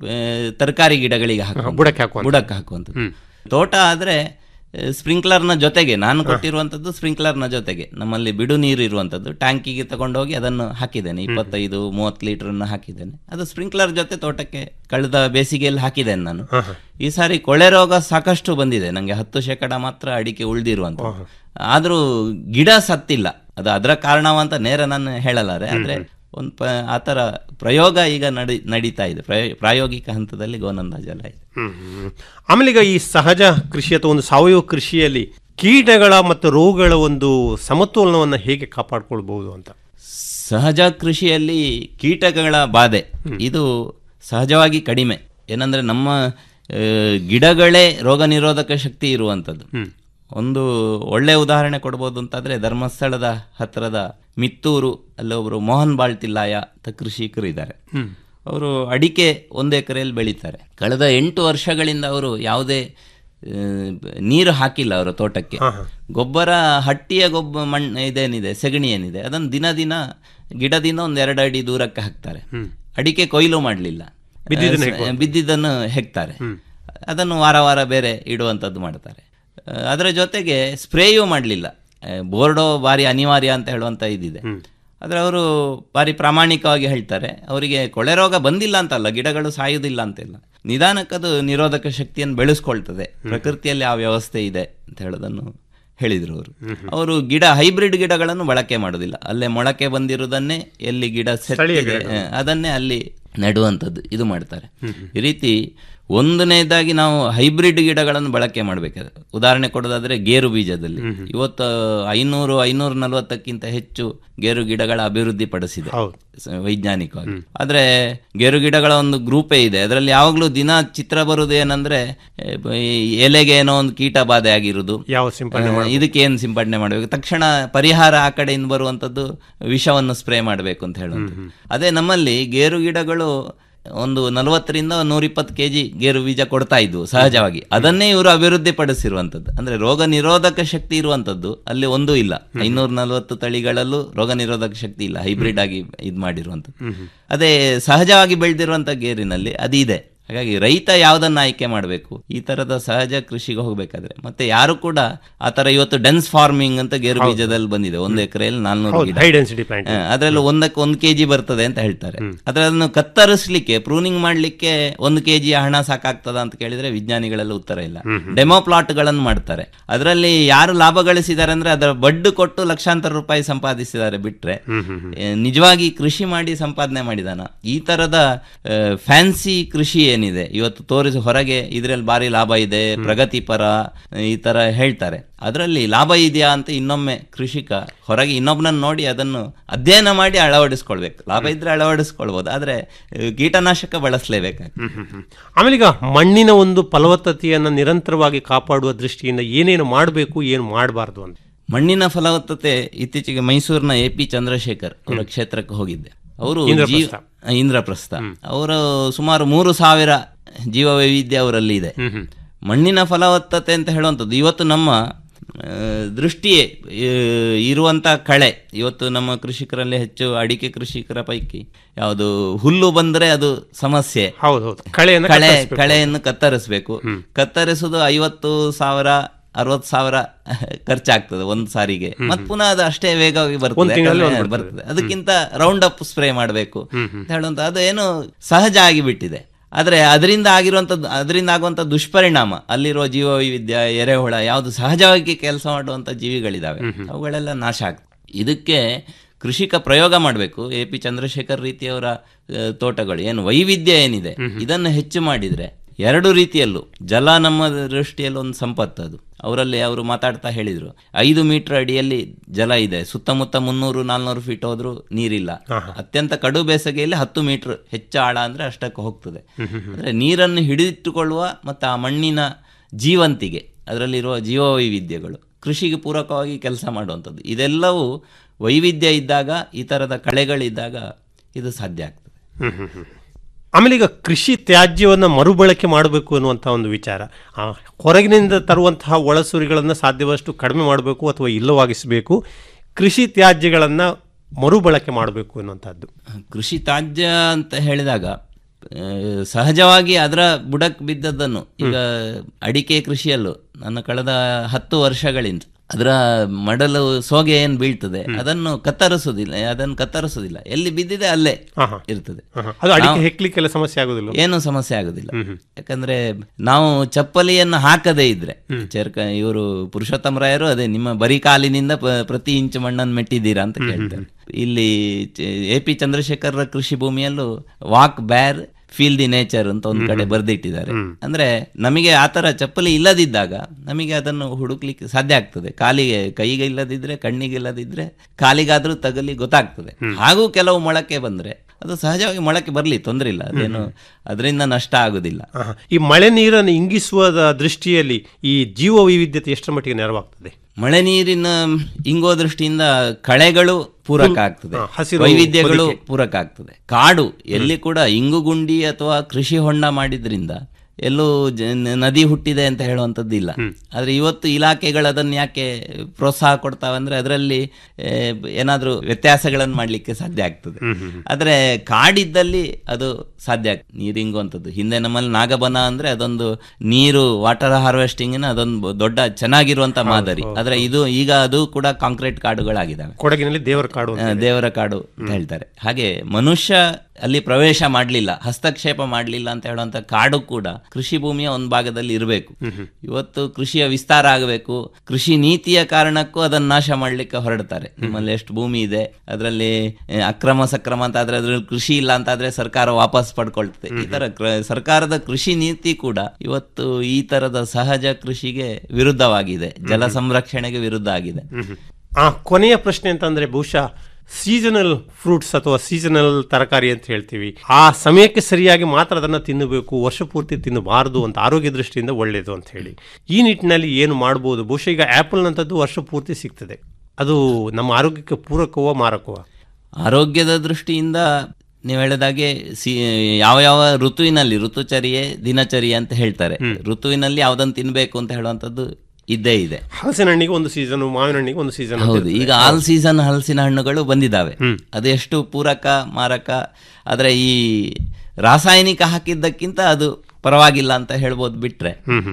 ತರಕಾರಿ ಗಿಡಗಳಿಗೆ ಹಾಕುವಂಥದ್ದು.
ಬುಡಕ್ಕೆ ಹಾಕುವಂಥದ್ದು.
ಬುಡಕ್ಕೆ ಹಾಕುವಂಥದ್ದು ತೋಟ ಆದ್ರೆ ಸ್ಪ್ರಿಂಕ್ಲರ್ನ ಜೊತೆಗೆ ನಾನು ಕೊಟ್ಟಿರುವಂತದ್ದು ಸ್ಪ್ರಿಂಕ್ಲರ್ನ ಜೊತೆಗೆ ನಮ್ಮಲ್ಲಿ ಬಿಡು ನೀರು ಇರುವಂತದ್ದು ಟ್ಯಾಂಕಿಗೆ ತಗೊಂಡೋಗಿ ಅದನ್ನು ಹಾಕಿದ್ದೇನೆ ಇಪ್ಪತ್ತೈದು ಮೂವತ್ತು ಲೀಟರ್ನ ಹಾಕಿದ್ದೇನೆ ಅದು ಸ್ಪ್ರಿಂಕ್ಲರ್ ಜೊತೆ ತೋಟಕ್ಕೆ ಕಳೆದ ಬೇಸಿಗೆಯಲ್ಲಿ ಹಾಕಿದ್ದೇನೆ ನಾನು ಈ ಸಾರಿ ಕೊಳೆ ರೋಗ ಸಾಕಷ್ಟು ಬಂದಿದೆ ನಂಗೆ ಹತ್ತು ಶೇಕಡ ಮಾತ್ರ ಅಡಿಕೆ ಉಳಿದಿರುವಂತ ಆದ್ರೂ ಗಿಡ ಸತ್ತಿಲ್ಲ ಅದು ಅದರ ಕಾರಣವಂತ ನೇರ ನಾನು ಹೇಳಲಾರೆ ಆದ್ರೆ ಒಂದು ಪ ಆತರ ಪ್ರಯೋಗ ಈಗ ನಡಿ ನಡೀತಾ ಇದೆ ಪ್ರಯೋ- ಪ್ರಾಯೋಗಿಕ ಹಂತದಲ್ಲಿ ಗೋನಂದ ಜಲ ಇದೆ
ಹ್ಮ್, ಹ್ಮ್. ಆಮೇಲೆ ಈಗ ಈ ಸಹಜ ಕೃಷಿ ಅಥವಾ ಒಂದು ಸಾವಯವ ಕೃಷಿಯಲ್ಲಿ ಕೀಟಗಳ ಮತ್ತು ರೋಗಗಳ ಒಂದು ಸಮತೋಲನವನ್ನು ಹೇಗೆ ಕಾಪಾಡ್ಕೊಳ್ಬಹುದು ಅಂತ
ಸಹಜ ಕೃಷಿಯಲ್ಲಿ ಕೀಟಗಳ ಬಾಧೆ ಇದು ಸಹಜವಾಗಿ ಕಡಿಮೆ ಏನಂದ್ರೆ ನಮ್ಮ ಆ, ಗಿಡಗಳೇ ರೋಗ ನಿರೋಧಕ ಶಕ್ತಿ ಇರುವಂಥದ್ದು ಒಂದು ಒಳ್ಳೆ ಉದಾಹರಣೆ ಕೊಡ್ಬೋದು ಅಂತಾದ್ರೆ ಧರ್ಮಸ್ಥಳದ ಹತ್ತಿರದ ಮಿತ್ತೂರು ಅಲ್ಲಿ ಒಬ್ರು ಮೋಹನ್ ಬಾಳ್ತಿಲ್ಲಾಯ ಅಂತ ಕೃಷಿಕರು ಇದ್ದಾರೆ ಅವರು ಅಡಿಕೆ ಒಂದು ಎಕರೆಯಲ್ಲಿ ಬೆಳೀತಾರೆ ಕಳೆದ ಎಂಟು ವರ್ಷಗಳಿಂದ ಅವರು ಯಾವುದೇ ಆ, ನೀರು ಹಾಕಿಲ್ಲ ಅವರ ತೋಟಕ್ಕೆ ಗೊಬ್ಬರ ಹಟ್ಟಿಯ ಗೊಬ್ಬ ಮಣ್ಣು ಇದೇನಿದೆ ಸೆಗಣಿ ಏನಿದೆ ಅದನ್ನು ದಿನ ದಿನ ಗಿಡದಿಂದ ಒಂದು ಎರಡು ಅಡಿ ದೂರಕ್ಕೆ ಹಾಕ್ತಾರೆ ಅಡಿಕೆ ಕೊಯ್ಲು ಮಾಡಲಿಲ್ಲ
ಬಿದ್ದಿದ್ದನ್ನ ಹೆಕ್ಬೋದು.
ಬಿದ್ದಿದ್ದನ್ನು ಹೆಕ್ತಾರೆ ಅದನ್ನು ವಾರ ವಾರ ಬೇರೆ ಇಡುವಂಥದ್ದು ಮಾಡ್ತಾರೆ ಆ, ಅದರ ಜೊತೆಗೆ ಸ್ಪ್ರೇಯೂ ಮಾಡಲಿಲ್ಲ ಬೋರ್ಡೋ ಭಾರಿ ಅನಿವಾರ್ಯ ಅಂತ ಹೇಳುವಂಥ ಇದಿದೆ ಆದರೆ ಅವರು ಭಾರಿ ಪ್ರಾಮಾಣಿಕವಾಗಿ ಹೇಳ್ತಾರೆ ಅವರಿಗೆ ಕೊಳೆ ರೋಗ ಬಂದಿಲ್ಲ ಅಂತಲ್ಲ ಗಿಡಗಳು ಸಾಯುವುದಿಲ್ಲ ಅಂತಿಲ್ಲ ನಿಧಾನಕ್ಕದು ನಿರೋಧಕ ಶಕ್ತಿಯನ್ನು ಬೆಳೆಸ್ಕೊಳ್ತದೆ ಪ್ರಕೃತಿಯಲ್ಲಿ ಆ ವ್ಯವಸ್ಥೆ ಇದೆ ಅಂತ ಹೇಳೋದನ್ನು ಹೇಳಿದ್ರು ಅವರು ಅವರು ಗಿಡ ಹೈಬ್ರಿಡ್ ಗಿಡಗಳನ್ನು ಬಳಕೆ ಮಾಡೋದಿಲ್ಲ ಅಲ್ಲೇ ಮೊಳಕೆ ಬಂದಿರುವುದನ್ನೇ ಎಲ್ಲಿ ಗಿಡ
ಸ್ಥಳೀಯ
ಸೆಟ್ಟಿದೆ
ಗಿಡಗಳು.
ಆ, ಅದನ್ನೇ ಅಲ್ಲಿ ನೆಡುವಂಥದ್ದು ಇದು ಮಾಡ್ತಾರೆ ಈ ರೀತಿ ಒಂದನೇದಾಗಿ ನಾವು ಹೈಬ್ರಿಡ್ ಗಿಡಗಳನ್ನು ಬಳಕೆ ಮಾಡಬೇಕಾದ್ರೆ ಉದಾಹರಣೆ ಕೊಡೋದಾದ್ರೆ ಗೇರು ಬೀಜದಲ್ಲಿ ಇವತ್ತು ಐನೂರು ಐನೂರ ನಲವತ್ತಕ್ಕಿಂತ ಹೆಚ್ಚು ಗೇರು ಗಿಡಗಳ ಅಭಿವೃದ್ಧಿ ಪಡಿಸಿದೆ ಸ- ವೈಜ್ಞಾನಿಕವಾಗಿ ಆದ್ರೆ ಗೇರು ಗಿಡಗಳ ಒಂದು ಗ್ರೂಪೇ ಇದೆ ಅದರಲ್ಲಿ ಯಾವಾಗಲೂ ದಿನ ಚಿತ್ರ ಬರುವುದು ಏನಂದ್ರೆ ಏ, ಬ- ಈ ಎಲೆಗೆ ಏನೋ ಒಂದು ಕೀಟ ಬಾಧೆ ಆಗಿರುವುದು
ಯಾವ ಸಿಂಪಡಣೆ
ಆ, ಇದಕ್ಕೆ ಏನು ಸಿಂಪಡಣೆ ಮಾಡಬೇಕು ತಕ್ಷಣ ಪರಿಹಾರ ಆ ಕಡೆಯಿಂದ ಬರುವಂತದ್ದು ವಿಷವನ್ನು ಸ್ಪ್ರೇ ಮಾಡಬೇಕು ಅಂತ ಹೇಳುವಂಥದ್ದು ಅದೇ ನಮ್ಮಲ್ಲಿ ಗೇರು ಗಿಡಗಳು ಒಂದು ನಲವತ್ತರಿಂದ ನೂರಿಪ್ಪತ್ತು ಕೆ ಜಿ ಗೇರು ಬೀಜ ಕೊಡ್ತಾ ಇದ್ವು ಸಹಜವಾಗಿ ಅದನ್ನೇ ಇವರು ಅಭಿವೃದ್ಧಿ ಪಡಿಸಿರುವಂಥದ್ದು ಅಂದ್ರೆ ರೋಗ ನಿರೋಧಕ ಶಕ್ತಿ ಇರುವಂಥದ್ದು ಅಲ್ಲಿ ಒಂದೂ ಇಲ್ಲ ಐನೂರ ನಲವತ್ತು ತಳಿಗಳಲ್ಲೂ ರೋಗ ನಿರೋಧಕ ಶಕ್ತಿ ಇಲ್ಲ ಹೈಬ್ರಿಡ್ ಆಗಿ ಇದು ಮಾಡಿರುವಂಥದ್ದು ಅದೇ ಸಹಜವಾಗಿ ಬೆಳೆದಿರುವಂಥ ಗೇರಿನಲ್ಲಿ ಅದು ಇದೆ ಹಾಗಾಗಿ ರೈತ ಯಾವ್ದನ್ನ ಆಯ್ಕೆ ಮಾಡಬೇಕು ಈ ತರದ ಸಹಜ ಕೃಷಿಗೆ ಹೋಗ್ಬೇಕಾದ್ರೆ ಮತ್ತೆ ಯಾರು ಕೂಡ ಆ ತರ ಇವತ್ತು ಡೆನ್ಸ್ ಫಾರ್ಮಿಂಗ್ ಅಂತ ಗೇರು
ಹೌದು.
ಬೀಜದಲ್ಲಿ ಬಂದಿದೆ ಒಂದು ಎಕರೆಯಲ್ಲಿ ನಾಲ್ನೂರು
ಹೌದು,
ಗಿಡ
high density plant.
ಹಾ, ಅದ್ರಲ್ಲಿ ಒಂದಕ್ಕೆ ಒಂದು ಕೆಜಿ ಬರ್ತದೆ ಅಂತ ಹೇಳ್ತಾರೆ ಆದ್ರೆ ಅದನ್ನು ಕತ್ತರಿಸ್ಲಿಕ್ಕೆ ಪ್ರೂನಿಂಗ್ ಮಾಡ್ಲಿಕ್ಕೆ ಒಂದು ಕೆಜಿ ಹಣ ಸಾಕಾಗ್ತದ ಅಂತ ಕೇಳಿದ್ರೆ ವಿಜ್ಞಾನಿಗಳೆಲ್ಲ ಉತ್ತರ ಇಲ್ಲ ಡೆಮೋ ಪ್ಲಾಟ್ ಗಳನ್ನು ಮಾಡ್ತಾರೆ ಅದರಲ್ಲಿ ಯಾರು ಲಾಭ ಗಳಿಸಿದ್ದಾರೆ ಅಂದ್ರೆ ಅದರ ಬಡ್ಡು ಕೊಟ್ಟು ಲಕ್ಷಾಂತರ ರೂಪಾಯಿ ಸಂಪಾದಿಸಿದ್ದಾರೆ ಬಿಟ್ರೆ ಏ, ನಿಜವಾಗಿ ಕೃಷಿ ಮಾಡಿ ಸಂಪಾದನೆ ಮಾಡಿದಾನ ಈ ತರದ ಫ್ಯಾನ್ಸಿ ಕೃಷಿ ಏನಿದೆ ಇವತ್ತು ತೋರಿಸಿ ಹೊರಗೆ ಇದ್ರಲ್ಲಿ ಭಾರಿ ಲಾಭ ಇದೆ ಪ್ರಗತಿಪರ ಈ ತರ ಹೇಳ್ತಾರೆ ಅದರಲ್ಲಿ ಲಾಭ ಇದೆಯಾ ಅಂತ ಇನ್ನೊಮ್ಮೆ ಕೃಷಿಕ ಹೊರಗೆ ಇನ್ನೊಬ್ಬನನ್ನ ನೋಡಿ ಅದನ್ನು ಅಧ್ಯಯನ ಮಾಡಿ ಅಳವಡಿಸ್ಕೊಳ್ಬೇಕು ಲಾಭ ಇದ್ರೆ ಅಳವಡಿಸ್ಕೊಳ್ಬೋದು ಆದ್ರೆ ಆ, ಕೀಟನಾಶಕ ಬಳಸಲೇಬೇಕಾಗ್ತದೆ
ಆಮೇಲೆ ಈಗ ಮಣ್ಣಿನ ಒಂದು ಫಲವತ್ತತೆಯನ್ನು ನಿರಂತರವಾಗಿ ಕಾಪಾಡುವ ದೃಷ್ಟಿಯಿಂದ ಏನೇನು ಮಾಡಬೇಕು ಏನು ಮಾಡಬಾರ್ದು ಅಂತ
ಮಣ್ಣಿನ ಫಲವತ್ತತೆ ಇತ್ತೀಚೆಗೆ ಮೈಸೂರಿನ ಎ ಪಿ ಚಂದ್ರಶೇಖರ್ ಅವರ ಕ್ಷೇತ್ರಕ್ಕೆ ಹೋಗಿದ್ದೆ ಅವರು
ಇಂದ್ರಪ್ರಸ್ಥ.
ಇಂದ್ರಪ್ರಸ್ಥ ಅವರು ಸುಮಾರು ಮೂರು ಸಾವಿರ ಜೀವ ವೈವಿಧ್ಯ ಅವರಲ್ಲಿ ಇದೆ ಮಣ್ಣಿನ ಫಲವತ್ತತೆ ಅಂತ ಹೇಳುವಂಥದ್ದು ಇವತ್ತು ನಮ್ಮ ಆ, ದೃಷ್ಟಿಯೇ ಆ, ಇರುವಂತ ಕಳೆ ಇವತ್ತು ನಮ್ಮ ಕೃಷಿಕರಲ್ಲಿ ಹೆಚ್ಚು ಅಡಿಕೆ ಕೃಷಿಕರ ಪೈಕಿ ಯಾವುದು ಹುಲ್ಲು ಬಂದ್ರೆ ಅದು ಸಮಸ್ಯೆ
ಹೌದು ಹೌದು ಕಳೆಯನ್ನು
ಕಳೆ
ಕತ್ತರಿಸ್ಬೇಕು.
ಕಳೆಯನ್ನು ಕತ್ತರಿಸಬೇಕು ಕತ್ತರಿಸುವುದು ಐವತ್ತು ಸಾವಿರ ಅರವತ್ತು ಸಾವಿರ ಖರ್ಚಾಗ್ತದೆ ಒಂದು ಸಾರಿಗೆ ಮತ್ ಪುನಃ ಅದು ಅಷ್ಟೇ ವೇಗವಾಗಿ
ಒಂದ್
ಬರ್ತದೆ
ತಿಂಗಳಲ್ಲಿ
ಯಾಕಂದ್ರೆ
ಒಂದ್ ಬರ್ತದೆ.
ಬರ್ತದೆ ಅದಕ್ಕಿಂತ ರೌಂಡ್ ಅಪ್ ಸ್ಪ್ರೇ ಮಾಡಬೇಕು
ಹ್ಮ್, ಹ್ಮ್.
ಅಂತ ಹೇಳುವಂತ ಅದು ಏನು ಸಹಜ ಆಗಿಬಿಟ್ಟಿದೆ ಆದ್ರೆ ಅದರಿಂದ ಆಗಿರುವಂತದ್ದು ಅದರಿಂದ ಆಗುವಂತ ದುಷ್ಪರಿಣಾಮ ಅಲ್ಲಿರುವ ಜೀವ ವೈವಿಧ್ಯ ಎರೆಹುಳ ಯಾವುದು ಸಹಜವಾಗಿ ಕೆಲಸ ಮಾಡುವಂತ ಜೀವಿಗಳಿದಾವೆ ಅವುಗಳೆಲ್ಲ ನಾಶ ಆಗ್ತದೆ ಇದಕ್ಕೆ ಕೃಷಿಕ ಪ್ರಯೋಗ ಮಾಡಬೇಕು ಎ ಪಿ ಚಂದ್ರಶೇಖರ್ ರೀತಿಯವರ ಆ, ತೋಟಗಳು ಏನು ವೈವಿಧ್ಯ ಏನಿದೆ ಇದನ್ನು ಹೆಚ್ಚು ಮಾಡಿದ್ರೆ ಎರಡು ರೀತಿಯಲ್ಲೂ ಜಲ ನಮ್ಮ ದೃಷ್ಟಿಯಲ್ಲಿ ಒಂದು ಸಂಪತ್ತು ಅದು ಅವರಲ್ಲಿ ಅವರು ಮಾತಾಡ್ತಾ ಹೇಳಿದ್ರು ಐದು ಮೀಟರ್ ಅಡಿಯಲ್ಲಿ ಜಲ ಇದೆ ಸುತ್ತಮುತ್ತ ಮುನ್ನೂರು ನಾಲ್ನೂರು ಫೀಟ್ ಹೋದ್ರೂ ನೀರಿಲ್ಲ ಅತ್ಯಂತ ಕಡು ಬೇಸಗೆಯಲ್ಲಿ ಹತ್ತು ಮೀಟರ್ ಹೆಚ್ಚು ಆಳ ಅಂದ್ರೆ ಅಷ್ಟಕ್ಕೆ ಹೋಗ್ತದೆ ಅಂದ್ರೆ ನೀರನ್ನು ಹಿಡಿದಿಟ್ಟುಕೊಳ್ಳುವ ಮತ್ತು ಆ ಮಣ್ಣಿನ ಜೀವಂತಿಗೆ ಅದರಲ್ಲಿರುವ ಜೀವ ವೈವಿಧ್ಯಗಳು ಕೃಷಿಗೆ ಪೂರಕವಾಗಿ ಕೆಲಸ ಮಾಡುವಂಥದ್ದು ಇದೆಲ್ಲವೂ ವೈವಿಧ್ಯ ಇದ್ದಾಗ ಈ ಥರದ ಕಳೆಗಳಿದ್ದಾಗ ಇದು ಸಾಧ್ಯ ಆಗ್ತದೆ
ಹ್ಮ್, ಹ್ಮ್, ಹ್ಮ್. ಆಮೇಲೆ ಈಗ ಕೃಷಿ ತ್ಯಾಜ್ಯವನ್ನು ಮರುಬಳಕೆ ಮಾಡಬೇಕು ಅನ್ನುವಂಥ ಒಂದು ವಿಚಾರ ಆ, ಹೊರಗಿನಿಂದ ತರುವಂತಹ ಒಳಸುರಿಗಳನ್ನು ಸಾಧ್ಯವಷ್ಟು ಕಡಿಮೆ ಮಾಡಬೇಕು ಅಥವಾ ಇಲ್ಲವಾಗಿಸಬೇಕು ಕೃಷಿ ತ್ಯಾಜ್ಯಗಳನ್ನು ಮರುಬಳಕೆ ಮಾಡಬೇಕು ಅನ್ನುವಂಥದ್ದು
ಕೃಷಿ ತ್ಯಾಜ್ಯ ಅಂತ ಹೇಳಿದಾಗ ಆ, ಸಹಜವಾಗಿ ಅದರ ಬುಡಕ್ ಬಿದ್ದದ್ದನ್ನು ಈಗ ಅಡಿಕೆ ಕೃಷಿಯಲ್ಲೂ ನನ್ನ ಕಳೆದ ಹತ್ತು ವರ್ಷಗಳಿಂದ ಅದರ ಮಡಲು ಸೋಗೆ ಏನ್ ಬೀಳ್ತದೆ ಅದನ್ನು ಕತ್ತರಿಸುವುದಿಲ್ಲ ಅದನ್ನು ಕತ್ತರಿಸುವುದಿಲ್ಲ ಎಲ್ಲಿ ಬಿದ್ದಿದೆ ಅಲ್ಲೇ
ಆಹಾ.
ಇರ್ತದೆ
ಆಹಾ. ಅದು ಅಡಿಕೆ
ನಾವು-
ಹೆಕ್ಲಿಕ್ಕೆಲ್ಲ ಸಮಸ್ಯೆ ಆಗುದಿಲ್ಲ
ಏನು ಸಮಸ್ಯೆ ಆಗುದಿಲ್ಲ ಯಾಕಂದ್ರೆ ನಾವು ಚಪ್ಪಲಿಯನ್ನು ಹಾಕದೇ ಇದ್ರೆ ಚೇರ್ಕ ಇವರು ಪುರುಷೋತ್ತಮ ರಾಯರು ಅದೇ ನಿಮ್ಮ ಬರೀ ಕಾಲಿನಿಂದ ಪ- ಪ್ರತಿ ಇಂಚು ಮಣ್ಣನ್ನು ಮೆಟ್ಟಿದ್ದೀರಾ ಅಂತ ಕೇಳ್ತಾರೆ ಇಲ್ಲಿ ಎ ಪಿ ಚಂದ್ರಶೇಖರ್ ಕೃಷಿ ಭೂಮಿಯಲ್ಲೂ walk bare feel the nature ಅಂತ ಒಂದು ಕಡೆ ಬರೆದಿಟ್ಟಿದ್ದಾರೆ ಅಂದ್ರೆ ನಮಗೆ ಆತರ ಚಪ್ಪಲಿ ಇಲ್ಲದಿದ್ದಾಗ ನಮಗೆ ಅದನ್ನು ಹುಡುಕ್ಲಿಕ್ಕೆ ಸಾಧ್ಯ ಆಗ್ತದೆ ಕಾಲಿಗೆ ಕೈಗೆ ಇಲ್ಲದಿದ್ರೆ ಕಣ್ಣಿಗೆ ಇಲ್ಲದಿದ್ರೆ ಕಾಲಿಗಾದ್ರೂ ತಗಲಿ ಗೊತ್ತಾಗ್ತದೆ ಹಾಗೂ ಕೆಲವು ಮೊಳಕೆ ಬಂದ್ರೆ ಅದು ಸಹಜವಾಗಿ ಮೊಳಕೆ ಬರಲಿ ತೊಂದರೆ ಇಲ್ಲ ಅದೇನು ಅದರಿಂದ ನಷ್ಟ ಆಗುದಿಲ್ಲ
ಆಹಾ. ಈ ಮಳೆ ನೀರನ್ನು ಇಂಗಿಸುವ ದೃಷ್ಟಿಯಲ್ಲಿ ಈ ಜೀವ ವೈವಿಧ್ಯತೆ ಎಷ್ಟರ ಮಟ್ಟಿಗೆ ನೆರವಾಗ್ತದೆ
ಮಳೆ ನೀರಿನ ಇಂಗೋ ದೃಷ್ಟಿಯಿಂದ ಕಳೆಗಳು ಪೂರಕ ಆಗ್ತದೆ
ಹಾ, ಹಸಿರು
ವೈವಿಧ್ಯಗಳು
ಹೊದಿಕೆ.
ಪೂರಕ ಆಗ್ತದೆ ಕಾಡು ಎಲ್ಲಿ ಕೂಡ ಇಂಗುಗುಂಡಿ ಅಥವಾ ಕೃಷಿ ಹೊಂಡ ಮಾಡಿದ್ರಿಂದ ಎಲ್ಲೂ ಜ- ನ- ನದಿ ಹುಟ್ಟಿದೆ ಅಂತ ಹೇಳುವಂಥದ್ದು ಇಲ್ಲ ಆದ್ರೆ ಇವತ್ತು ಇಲಾಖೆಗಳು ಅದನ್ನ ಯಾಕೆ ಪ್ರೋತ್ಸಾಹ ಕೊಡ್ತಾವೆ ಅಂದ್ರೆ ಅದರಲ್ಲಿ ಏನಾದ್ರೂ ವ್ಯತ್ಯಾಸಗಳನ್ನು ಮಾಡ್ಲಿಕ್ಕೆ ಸಾಧ್ಯ ಆಗ್ತದೆ ಆದ್ರೆ ಕಾಡಿದ್ದಲ್ಲಿ ಅದು ಸಾಧ್ಯ ಆಗ್ತದೆ ನೀರು ಇಂಗುವಂಥದ್ದು ಹಿಂದೆ ನಮ್ಮಲ್ಲಿ ನಾಗಬನ ಅಂದ್ರೆ ಅದೊಂದು ನೀರು ವಾಟರ್ ಹಾರ್ವೆಸ್ಟಿಂಗಿನ ಅದೊಂದು ದೊಡ್ಡ ಚೆನ್ನಾಗಿರುವಂತ ಮಾದರಿ ಆದ್ರೆ ಇದು ಈಗ ಅದು ಕೂಡ ಕಾಂಕ್ರೀಟ್ ಕಾಡುಗಳಾಗಿದ್ದಾವೆ
ಕೊಡಗಿನಲ್ಲಿ ದೇವರ ಕಾಡು ಅಂತ
ಆ, ದೇವರ ಕಾಡು ಅಂತ ಹೇಳ್ತಾರೆ ಹಾಗೆ ಮನುಷ್ಯ ಅಲ್ಲಿ ಪ್ರವೇಶ ಮಾಡಲಿಲ್ಲ ಹಸ್ತಕ್ಷೇಪ ಮಾಡಲಿಲ್ಲ ಅಂತ ಹೇಳುವಂತ ಕಾಡು ಕೂಡ ಕೃಷಿ ಭೂಮಿಯ ಒಂದು ಭಾಗದಲ್ಲಿ ಇರಬೇಕು ಇವತ್ತು ಕೃಷಿಯ ವಿಸ್ತಾರ ಆಗಬೇಕು ಕೃಷಿ ನೀತಿಯ ಕಾರಣಕ್ಕೂ ಅದನ್ನ ನಾಶ ಮಾಡ್ಲಿಕ್ಕೆ ಹೊರಡ್ತಾರೆ ನಿಮ್ಮಲ್ಲಿ ಎಷ್ಟು ಭೂಮಿ ಇದೆ ಅದರಲ್ಲಿ ಆ, ಅಕ್ರಮ ಸಕ್ರಮ ಅಂತ ಆದ್ರೆ ಅದ್ರಲ್ಲಿ ಕೃಷಿ ಇಲ್ಲ ಅಂತ ಆದ್ರೆ ಸರ್ಕಾರ ವಾಪಸ್ ಪಡ್ಕೊಳ್ತದೆ ಈ ತರ ಕ್ರ- ಸರ್ಕಾರದ ಕೃಷಿ ನೀತಿ ಕೂಡ ಇವತ್ತು ಈ ತರದ ಸಹಜ ಕೃಷಿಗೆ ವಿರುದ್ಧವಾಗಿದೆ ಜಲ ಸಂರಕ್ಷಣೆಗೆ ವಿರುದ್ಧ ಆಗಿದೆ
ಆ ಕೊನೆಯ ಪ್ರಶ್ನೆ ಅಂತಂದ್ರೆ ಬಹುಶಃ ಸೀಸನಲ್ ಫ್ರೂಟ್ಸ್ ಅಥವಾ ಸೀಸನಲ್ ತರಕಾರಿ ಅಂತ ಹೇಳ್ತೀವಿ ಆ ಸಮಯಕ್ಕೆ ಸರಿಯಾಗಿ ಮಾತ್ರ ಅದನ್ನು ತಿನ್ನಬೇಕು ವರ್ಷ ಪೂರ್ತಿ ತಿನ್ನಬಾರದು ಅಂತ ಆರೋಗ್ಯ ದೃಷ್ಟಿಯಿಂದ ಒಳ್ಳೆಯದು ಅಂತ ಹೇಳಿ ಈ ನಿಟ್ಟಿನಲ್ಲಿ ಏನು ಮಾಡ್ಬೋದು ಬಹುಶಃ ಈಗ ಆ್ಯಪಲ್ನಂಥದ್ದು ವರ್ಷ ಪೂರ್ತಿ ಸಿಗ್ತದೆ ಅದು ನಮ್ಮ ಆರೋಗ್ಯಕ್ಕೆ ಪೂರಕವೋ ಮಾರಕವೋ
ಆರೋಗ್ಯದ ದೃಷ್ಟಿಯಿಂದ ನೀವು ಹೇಳಿದಾಗೆ ಸಿ ಯಾವ ಯಾವ ಋತುವಿನಲ್ಲಿ ಋತುಚರ್ಯೆ ದಿನಚರ್ಯೆ ಅಂತ ಹೇಳ್ತಾರೆ ಋತುವಿನಲ್ಲಿ ಯಾವ್ದನ್ನು ತಿನ್ಬೇಕು ಅಂತ ಹೇಳುವಂಥದ್ದು ಇದ್ದೇ ಇದೆ
ಹಲಸಿನ ಹಣ್ಣಿಗೆ ಒಂದು ಸೀಸನ್ ಮಾವಿನ ಹಣ್ಣಿಗೆ ಒಂದು ಸೀಸನ್
ಹೌದು ಈಗ ಆಲ್ ಸೀಸನ್ ಹಲಸಿನ ಹಣ್ಣುಗಳು ಬಂದಿದ್ದಾವೆ ಅದು ಎಷ್ಟು ಪೂರಕ ಮಾರಕ ಆದ್ರೆ ಈ ರಾಸಾಯನಿಕ ಹಾಕಿದ್ದಕ್ಕಿಂತ ಅದು ಪರವಾಗಿಲ್ಲ ಅಂತ ಹೇಳ್ಬೋದು ಬಿಟ್ರೆ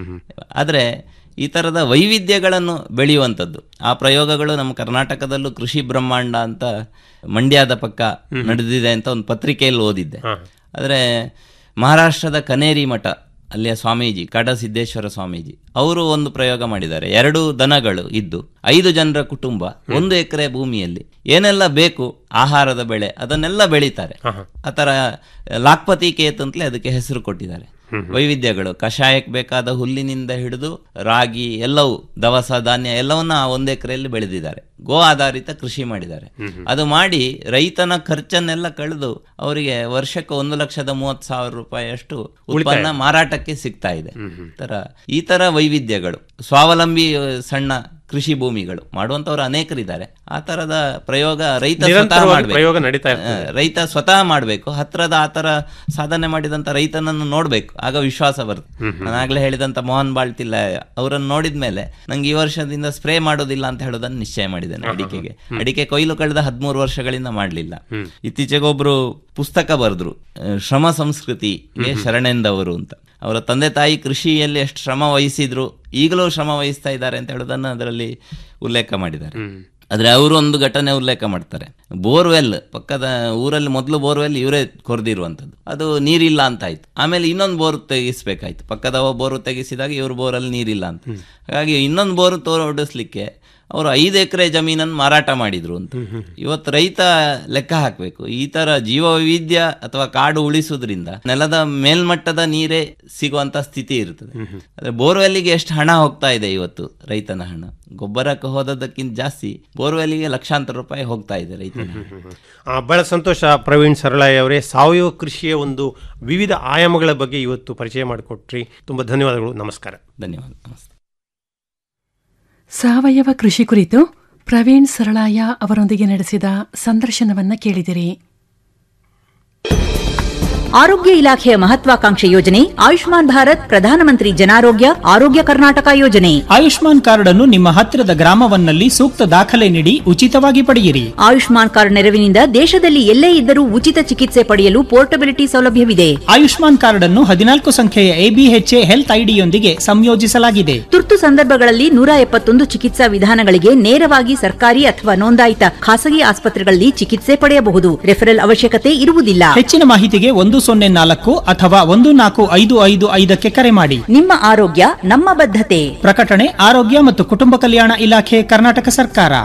ಆದ್ರೆ ಈ ತರದ ವೈವಿಧ್ಯಗಳನ್ನು ಬೆಳೆಯುವಂಥದ್ದು ಆ ಪ್ರಯೋಗಗಳು ನಮ್ಮ ಕರ್ನಾಟಕದಲ್ಲೂ ಕೃಷಿ ಬ್ರಹ್ಮಾಂಡ ಅಂತ ಮಂಡ್ಯದ ಪಕ್ಕ ನಡೆದಿದೆ ಅಂತ ಒಂದು ಪತ್ರಿಕೆಯಲ್ಲಿ ಓದಿದ್ದೆ ಆದರೆ ಮಹಾರಾಷ್ಟ್ರದ ಕನೇರಿ ಮಠ ಅಲ್ಲಿಯ ಸ್ವಾಮೀಜಿ ಕಡಸಿದ್ದೇಶ್ವರ ಸ್ವಾಮೀಜಿ ಅವರು ಒಂದು ಪ್ರಯೋಗ ಮಾಡಿದ್ದಾರೆ ಎರಡು ದನಗಳು ಇದ್ದು ಐದು ಜನರ ಕುಟುಂಬ ಒಂದು ಎಕರೆ ಭೂಮಿಯಲ್ಲಿ ಏನೆಲ್ಲ ಬೇಕು ಆಹಾರದ ಬೆಳೆ ಅದನ್ನೆಲ್ಲ ಬೆಳೀತಾರೆ ಆತರ ಲಾಕ್ಪತಿ ಕೇತ್ ಅಂತಲೇ ಅದಕ್ಕೆ ಹೆಸರು ಕೊಟ್ಟಿದ್ದಾರೆ ವೈವಿಧ್ಯಗಳು ಕಷಾಯಕ್ಕೆ ಬೇಕಾದ ಹುಲ್ಲಿನಿಂದ ಹಿಡಿದು ರಾಗಿ ಎಲ್ಲವೂ ದವಸ ಧಾನ್ಯ ಎಲ್ಲವನ್ನ ಆ ಒಂದು ಎಕರೆಯಲ್ಲಿ ಬೆಳೆದಿದ್ದಾರೆ ಗೋ ಆಧಾರಿತ ಕೃಷಿ ಮಾಡಿದ್ದಾರೆ ಅದು ಮಾಡಿ ರೈತನ ಖರ್ಚನ್ನೆಲ್ಲ ಕಳೆದು ಅವರಿಗೆ ವರ್ಷಕ್ಕೆ ಒಂದು ಲಕ್ಷದ ಮೂವತ್ತು ಸಾವಿರ ರೂಪಾಯಿ ಅಷ್ಟು ಉತ್ಪನ್ನ ಮಾರಾಟಕ್ಕೆ ಸಿಗ್ತಾ ಇದೆ ತರ ಈ ತರ ವೈವಿಧ್ಯಗಳು ಸ್ವಾವಲಂಬಿ ಆ, ಸಣ್ಣ ಕೃಷಿ ಭೂಮಿಗಳು ಮಾಡುವಂತವ್ರು ಅನೇಕರಿದ್ದಾರೆ ಆ ತರದ ಪ್ರಯೋಗ ರೈತ ಸ್ವತಃ
ನಿರಂತರವಾಗಿ
ಮಾಡ್ಬೇಕು.
ಪ್ರಯೋಗ ನಡೀತಾ ಇರ್ತದೆ.
ಆ, ರೈತ ಸ್ವತಃ ಮಾಡಬೇಕು ಹತ್ರದ ಆ ತರ ಸಾಧನೆ ಮಾಡಿದಂತ ರೈತನನ್ನು ನೋಡ್ಬೇಕು ಆಗ ವಿಶ್ವಾಸ ಬರುತ್ತೆ ನಾನು ಆಗ್ಲೇ ಹೇಳಿದಂತ ಮೋಹನ್ ಬಾಳ್ತಿಲ್ಲ ಅವರನ್ನು ನೋಡಿದ ಮೇಲೆ ನಂಗೆ ಈ ವರ್ಷದಿಂದ ಸ್ಪ್ರೇ ಮಾಡೋದಿಲ್ಲ ಅಂತ ಹೇಳೋದನ್ನ ನಿಶ್ಚಯ ಮಾಡಿದ್ದೇನೆ ಅಡಿಕೆಗೆ ಅಡಿಕೆ ಕೊಯ್ಲು ಕಳೆದ ಹದಿಮೂರು ವರ್ಷಗಳಿಂದ ಮಾಡ್ಲಿಲ್ಲ ಇತ್ತೀಚೆಗೆ ಒಬ್ರು ಪುಸ್ತಕ ಬರೆದ್ರು ಆ, ಶ್ರಮ ಸಂಸ್ಕೃತಿ ಶರಣೆಂದವರು ಅಂತ ಅವರ ತಂದೆ ತಾಯಿ ಕೃಷಿಯಲ್ಲಿ ಎಷ್ಟು ಶ್ರಮ ವಹಿಸಿದ್ರು ಈಗಲೂ ಶ್ರಮ ವಹಿಸ್ತಾ ಇದ್ದಾರೆ ಅಂತ ಹೇಳೋದನ್ನು ಅದರಲ್ಲಿ ಉಲ್ಲೇಖ ಮಾಡಿದ್ದಾರೆ ಆದರೆ ಅವರು ಒಂದು ಘಟನೆ ಉಲ್ಲೇಖ ಮಾಡ್ತಾರೆ ಬೋರ್ವೆಲ್ ಪಕ್ಕದ ಊರಲ್ಲಿ ಮೊದಲು ಬೋರ್ವೆಲ್ ಇವರೇ ಕೊರೆದಿರುವಂಥದ್ದು ಅದು ನೀರಿಲ್ಲ ಅಂತ ಆಯ್ತು ಆಮೇಲೆ ಇನ್ನೊಂದು ಬೋರ್ ತೆಗಿಸ್ಬೇಕಾಯ್ತು ಪಕ್ಕದ ಬೋರು ತೆಗಿಸಿದಾಗ ಇವ್ರ ಬೋರಲ್ಲಿ ನೀರಿಲ್ಲ ಅಂತ ಹಾಗಾಗಿ ಇನ್ನೊಂದು ಬೋರ್ ತೋಡಿಸ್ಲಿಕ್ಕೆ ಅವರು ಐದು ಎಕರೆ ಜಮೀನನ್ನು ಮಾರಾಟ ಮಾಡಿದ್ರು ಅಂತ ಇವತ್ತು ರೈತ ಲೆಕ್ಕ ಹಾಕಬೇಕು ಈ ತರ ಜೀವ ವೈವಿಧ್ಯ ಅಥವಾ ಕಾಡು ಉಳಿಸುವುದರಿಂದ ನೆಲದ ಮೇಲ್ಮಟ್ಟದ ನೀರೇ ಸಿಗುವಂತ ಸ್ಥಿತಿ ಇರ್ತದೆ ಆದ್ರೆ ಬೋರ್ವೆಲ್ಗೆ ಎಷ್ಟು ಹಣ ಹೋಗ್ತಾ ಇದೆ ಇವತ್ತು ರೈತನ ಹಣ ಗೊಬ್ಬರಕ್ಕೆ ಹೋದದಕ್ಕಿಂತ ಜಾಸ್ತಿ ಬೋರ್ವೆಲ್ಗೆ ಲಕ್ಷಾಂತರ ರೂಪಾಯಿ ಹೋಗ್ತಾ ಇದೆ ರೈತನ ಹಣ.
ಆ, ಬಹಳ ಸಂತೋಷ ಪ್ರವೀಣ್ ಸರಳಾಯಿ ಅವರೇ ಸಾವಯವ ಕೃಷಿಯ ಒಂದು ವಿವಿಧ ಆಯಾಮಗಳ ಬಗ್ಗೆ ಇವತ್ತು ಪರಿಚಯ ಮಾಡಿಕೊಟ್ರಿ ತುಂಬ ಧನ್ಯವಾದಗಳು ನಮಸ್ಕಾರ
ಧನ್ಯವಾದ ನಮಸ್ತೆ
ಸಾವಯವ ಕೃಷಿ ಕುರಿತು ಪ್ರವೀಣ್ ಸರಳಾಯ ಅವರೊಂದಿಗೆ ನಡೆಸಿದ ಸಂದರ್ಶನವನ್ನ ಕೇಳಿದಿರಿ
ಆರೋಗ್ಯ ಇಲಾಖೆಯ ಮಹತ್ವಾಕಾಂಕ್ಷೆ ಯೋಜನೆ ಆಯುಷ್ಮಾನ್ ಭಾರತ್ ಪ್ರಧಾನಮಂತ್ರಿ ಜನಾರೋಗ್ಯ ಆರೋಗ್ಯ ಕರ್ನಾಟಕ ಯೋಜನೆ
ಆಯುಷ್ಮಾನ್ ಕಾರ್ಡ್ ಅನ್ನು ನಿಮ್ಮ ಹತ್ತಿರದ ಗ್ರಾಮವನ್ನಲ್ಲಿ ಸೂಕ್ತ ದಾಖಲೆ ನೀಡಿ ಉಚಿತವಾಗಿ ಪಡೆಯಿರಿ
ಆಯುಷ್ಮಾನ್ ಕಾರ್ಡ್ ನೆರವಿನಿಂದ ದೇಶದಲ್ಲಿ ಎಲ್ಲೇ ಇದ್ದರೂ ಉಚಿತ ಚಿಕಿತ್ಸೆ ಪಡೆಯಲು ಪೋರ್ಟಬಿಲಿಟಿ ಸೌಲಭ್ಯವಿದೆ
ಆಯುಷ್ಮಾನ್ ಕಾರ್ಡ್ ಅನ್ನು ಹದಿನಾಲ್ಕು ಸಂಖ್ಯೆಯ ಎಬಿಎಚ್ಎ ಹೆಲ್ತ್ ಐಡಿಯೊಂದಿಗೆ ಸಂಯೋಜಿಸಲಾಗಿದೆ
ತುರ್ತು ಸಂದರ್ಭಗಳಲ್ಲಿ ನೂರ ಎಪ್ಪತ್ತೊಂದು ಚಿಕಿತ್ಸಾ ವಿಧಾನಗಳಿಗೆ ನೇರವಾಗಿ ಸರ್ಕಾರಿ ಅಥವಾ ನೋಂದಾಯಿತ ಖಾಸಗಿ ಆಸ್ಪತ್ರೆಗಳಲ್ಲಿ ಚಿಕಿತ್ಸೆ ಪಡೆಯಬಹುದು ರೆಫರಲ್ ಅವಶ್ಯಕತೆ ಇರುವುದಿಲ್ಲ
ಹೆಚ್ಚಿನ ಮಾಹಿತಿಗೆ ಒಂದು ಸೊನ್ನೆ ನಾಲ್ಕು ಅಥವಾ ಒಂದು ನಾಲ್ಕು ಐದು ಐದು ಐದಕ್ಕೆ ಕರೆ ಮಾಡಿ
ನಿಮ್ಮ ಆರೋಗ್ಯ ನಮ್ಮ ಬದ್ಧತೆ
ಪ್ರಕಟಣೆ ಆರೋಗ್ಯ ಮತ್ತು ಕುಟುಂಬ ಕಲ್ಯಾಣ ಇಲಾಖೆ ಕರ್ನಾಟಕ ಸರ್ಕಾರ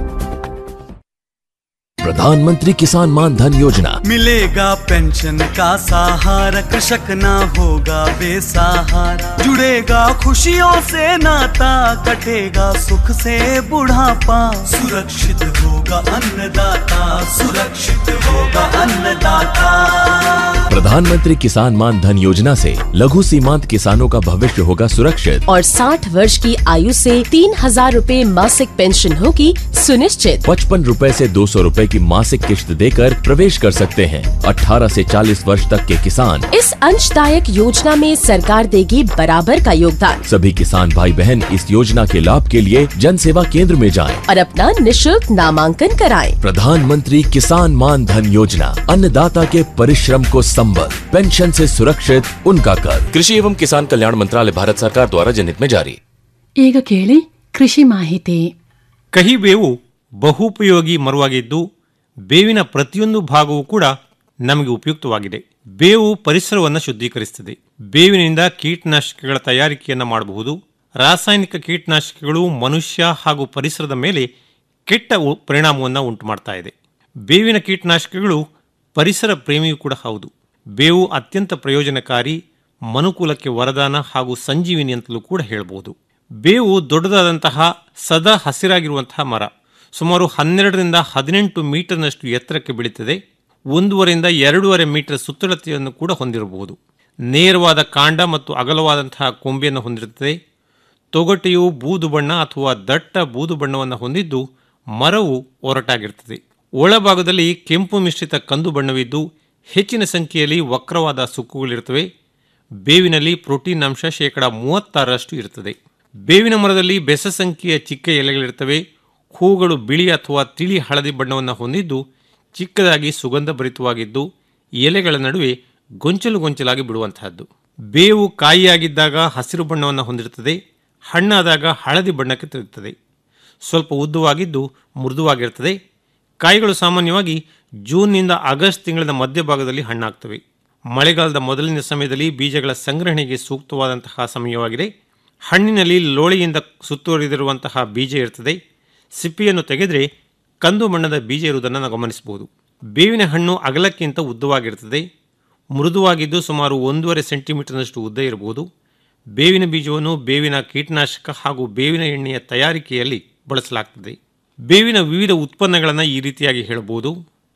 प्रधानमंत्री किसान मान धन योजना
मिलेगा पेंशन का सहारा कृषक ना होगा बेसहारा जुड़ेगा खुशियों से नाता कटेगा सुख से बुढ़ापा सुरक्षित होगा अन्नदाता सुरक्षित होगा अन्नदाता
प्रधानमंत्री किसान मान धन योजना से लघु सीमांत किसानों का भविष्य होगा सुरक्षित
और 60 वर्ष की आयु से तीन हजार रूपए मासिक पेंशन होगी सुनिश्चित
पचपन रूपए से दो सौ रूपए की मासिक किश्त देकर प्रवेश कर सकते हैं 18 से 40 वर्ष तक के किसान
इस अंशदायक योजना में सरकार देगी बराबर का योगदान
सभी किसान भाई बहन इस योजना के लाभ के लिए जन सेवा केंद्र में जाएं।
और अपना निशुल्क नामांकन कराएं।
प्रधानमंत्री किसान मान धन योजना अन्नदाता के परिश्रम को संबल पेंशन से सुरक्षित उनका कर कृषि एवं किसान कल्याण मंत्रालय भारत सरकार द्वारा जनहित में जारी
ಈಗ ಕೇಳಿ ಕೃಷಿ ಮಾಹಿತಿ
ಕಹಿ ಬೇವು ಬಹುಪಯೋಗಿ ಮರವಾಗಿದ್ದು ಬೇವಿನ ಪ್ರತಿಯೊಂದು ಭಾಗವೂ ಕೂಡ ನಮಗೆ ಉಪಯುಕ್ತವಾಗಿದೆ ಬೇವು ಪರಿಸರವನ್ನು ಶುದ್ಧೀಕರಿಸುತ್ತದೆ ಬೇವಿನಿಂದ ಕೀಟನಾಶಕಗಳ ತಯಾರಿಕೆಯನ್ನು ಮಾಡಬಹುದು ರಾಸಾಯನಿಕ ಕೀಟನಾಶಕಗಳು ಮನುಷ್ಯ ಹಾಗೂ ಪರಿಸರದ ಮೇಲೆ ಕೆಟ್ಟ ಉ- ಪರಿಣಾಮವನ್ನು ಉಂಟು ಮಾಡ್ತಾ ಇದೆ ಬೇವಿನ ಕೀಟನಾಶಕಗಳು ಪರಿಸರ ಪ್ರೇಮಿಯೂ ಕೂಡ ಹೌದು ಬೇವು ಅತ್ಯಂತ ಪ್ರಯೋಜನಕಾರಿ ಮನುಕುಲಕ್ಕೆ ವರದಾನ ಹಾಗೂ ಸಂಜೀವಿನಿ ಅಂತಲೂ ಕೂಡ ಹೇಳಬಹುದು ಬೇವು ದೊಡ್ಡದಾದಂತಹ ಸದಾ ಹಸಿರಾಗಿರುವಂತಹ ಮರ ಸುಮಾರು ಹನ್ನೆರಡರಿಂದ ಹದಿನೆಂಟು ಮೀಟರ್ನಷ್ಟು ಎತ್ತರಕ್ಕೆ ಬೆಳೀತದೆ ಒಂದೂವರೆಯಿಂದ ಎರಡೂವರೆ ಮೀಟರ್ ಸುತ್ತಳತೆಯನ್ನು ಕೂಡ ಹೊಂದಿರಬಹುದು ನೇರವಾದ ಕಾಂಡ ಮತ್ತು ಅಗಲವಾದಂತಹ ಕೊಂಬೆಯನ್ನು ಹೊಂದಿರುತ್ತದೆ ತೊಗಟೆಯು ಬೂದು ಬಣ್ಣ ಅಥವಾ ದಟ್ಟ ಬೂದು ಬಣ್ಣವನ್ನು ಹೊಂದಿದ್ದು ಮರವು ಒರಟಾಗಿರುತ್ತದೆ ಒಳಭಾಗದಲ್ಲಿ ಕೆಂಪು ಮಿಶ್ರಿತ ಕಂದು ಬಣ್ಣವಿದ್ದು ಹೆಚ್ಚಿನ ಸಂಖ್ಯೆಯಲ್ಲಿ ವಕ್ರವಾದ ಸುಕ್ಕುಗಳಿರುತ್ತವೆ ಬೇವಿನಲ್ಲಿ ಪ್ರೋಟೀನ್ ಅಂಶ ಶೇಕಡ ಮೂವತ್ತಾರರಷ್ಟು ಇರುತ್ತದೆ ಬೇವಿನ ಮರದಲ್ಲಿ ಬೆಸ ಸಂಖ್ಯೆಯ ಚಿಕ್ಕ ಎಲೆಗಳಿರ್ತವೆ ಹೂಗಳು ಬಿಳಿ ಅಥವಾ ತಿಳಿ ಹಳದಿ ಬಣ್ಣವನ್ನು ಹೊಂದಿದ್ದು ಚಿಕ್ಕದಾಗಿ ಸುಗಂಧ ಭರಿತವಾಗಿದ್ದು ಎಲೆಗಳ ನಡುವೆ ಗೊಂಚಲು ಗೊಂಚಲಾಗಿ ಬಿಡುವಂತಹದ್ದು ಬೇವು ಕಾಯಿಯಾಗಿದ್ದಾಗ ಹಸಿರು ಬಣ್ಣವನ್ನು ಹೊಂದಿರುತ್ತದೆ ಹಣ್ಣಾದಾಗ ಹಳದಿ ಬಣ್ಣಕ್ಕೆ ತಿರುಗುತ್ತದೆ ಸ್ವಲ್ಪ ಉದ್ದವಾಗಿದ್ದು ಮೃದುವಾಗಿರುತ್ತದೆ ಕಾಯಿಗಳು ಸಾಮಾನ್ಯವಾಗಿ ಜೂನ್ನಿಂದ ಆಗಸ್ಟ್ ತಿಂಗಳ ಮಧ್ಯಭಾಗದಲ್ಲಿ ಹಣ್ಣಾಗ್ತವೆ ಮಳೆಗಾಲದ ಮೊದಲಿನ ಸಮಯದಲ್ಲಿ ಬೀಜಗಳ ಸಂಗ್ರಹಣೆಗೆ ಸೂಕ್ತವಾದಂತಹ ಸಮಯವಾಗಿದೆ ಹಣ್ಣಿನಲ್ಲಿ ಲೋಳೆಯಿಂದ ಸುತ್ತುವರಿದಿರುವಂತಹ ಬೀಜ ಇರ್ತದೆ ಸಿಪ್ಪಿಯನ್ನು ತೆಗೆದರೆ ಕಂದು ಬಣ್ಣದ ಬೀಜ ಇರುವುದನ್ನು ನಾವು ಗಮನಿಸಬಹುದು ಬೇವಿನ ಹಣ್ಣು ಅಗಲಕ್ಕಿಂತ ಉದ್ದವಾಗಿರುತ್ತದೆ ಮೃದುವಾಗಿದ್ದು ಸುಮಾರು ಒಂದೂವರೆ ಸೆಂಟಿಮೀಟರ್ನಷ್ಟು ಉದ್ದ ಇರಬಹುದು ಬೇವಿನ ಬೀಜವನ್ನು ಬೇವಿನ ಕೀಟನಾಶಕ ಹಾಗೂ ಬೇವಿನ ಎಣ್ಣೆಯ ತಯಾರಿಕೆಯಲ್ಲಿ ಬಳಸಲಾಗ್ತದೆ ಬೇವಿನ ವಿವಿಧ ಉತ್ಪನ್ನಗಳನ್ನು ಈ ರೀತಿಯಾಗಿ ಹೇಳಬಹುದು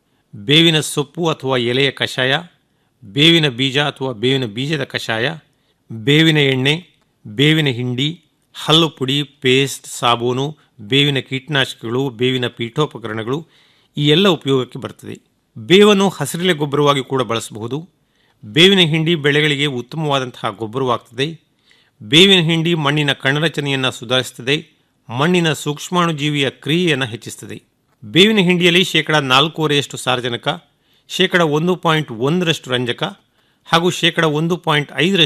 ಬೇವಿನ ಸೊಪ್ಪು ಅಥವಾ ಎಲೆಯ ಕಷಾಯ ಬೇವಿನ ಬೀಜ ಅಥವಾ ಬೇವಿನ ಬೀಜದ ಕಷಾಯ ಬೇವಿನ ಎಣ್ಣೆ ಬೇವಿನ ಹಿಂಡಿ ಹಲ್ಲು ಪುಡಿ ಪೇಸ್ಟ್ ಸಾಬೂನು ಬೇವಿನ ಕೀಟನಾಶಕಗಳು ಬೇವಿನ ಪೀಠೋಪಕರಣಗಳು ಈ ಎಲ್ಲ ಉಪಯೋಗಕ್ಕೆ ಬರ್ತದೆ ಬೇವನ್ನು ಹಸಿರೆಲೆ ಗೊಬ್ಬರವಾಗಿ ಕೂಡ ಬಳಸಬಹುದು ಬೇವಿನ ಹಿಂಡಿ ಬೆಳೆಗಳಿಗೆ ಉತ್ತಮವಾದಂತಹ ಗೊಬ್ಬರವಾಗ್ತದೆ ಬೇವಿನ ಹಿಂಡಿ ಮಣ್ಣಿನ ಕಣರಚನೆಯನ್ನು ಸುಧಾರಿಸುತ್ತದೆ ಮಣ್ಣಿನ ಸೂಕ್ಷ್ಮಾಣುಜೀವಿಯ ಕ್ರಿಯೆಯನ್ನು ಹೆಚ್ಚಿಸುತ್ತದೆ ಬೇವಿನ ಹಿಂಡಿಯಲ್ಲಿ ಶೇಕಡ ನಾಲ್ಕೂವರೆಯಷ್ಟು ಸಾರಜನಕ ಶೇಕಡ ಒಂದು ಪಾಯಿಂಟ್ ಒಂದರಷ್ಟು ರಂಜಕ ಹಾಗೂ ಶೇಕಡ ಒಂದು ಪಾಯಿಂಟ್ ಐದರಷ್ಟು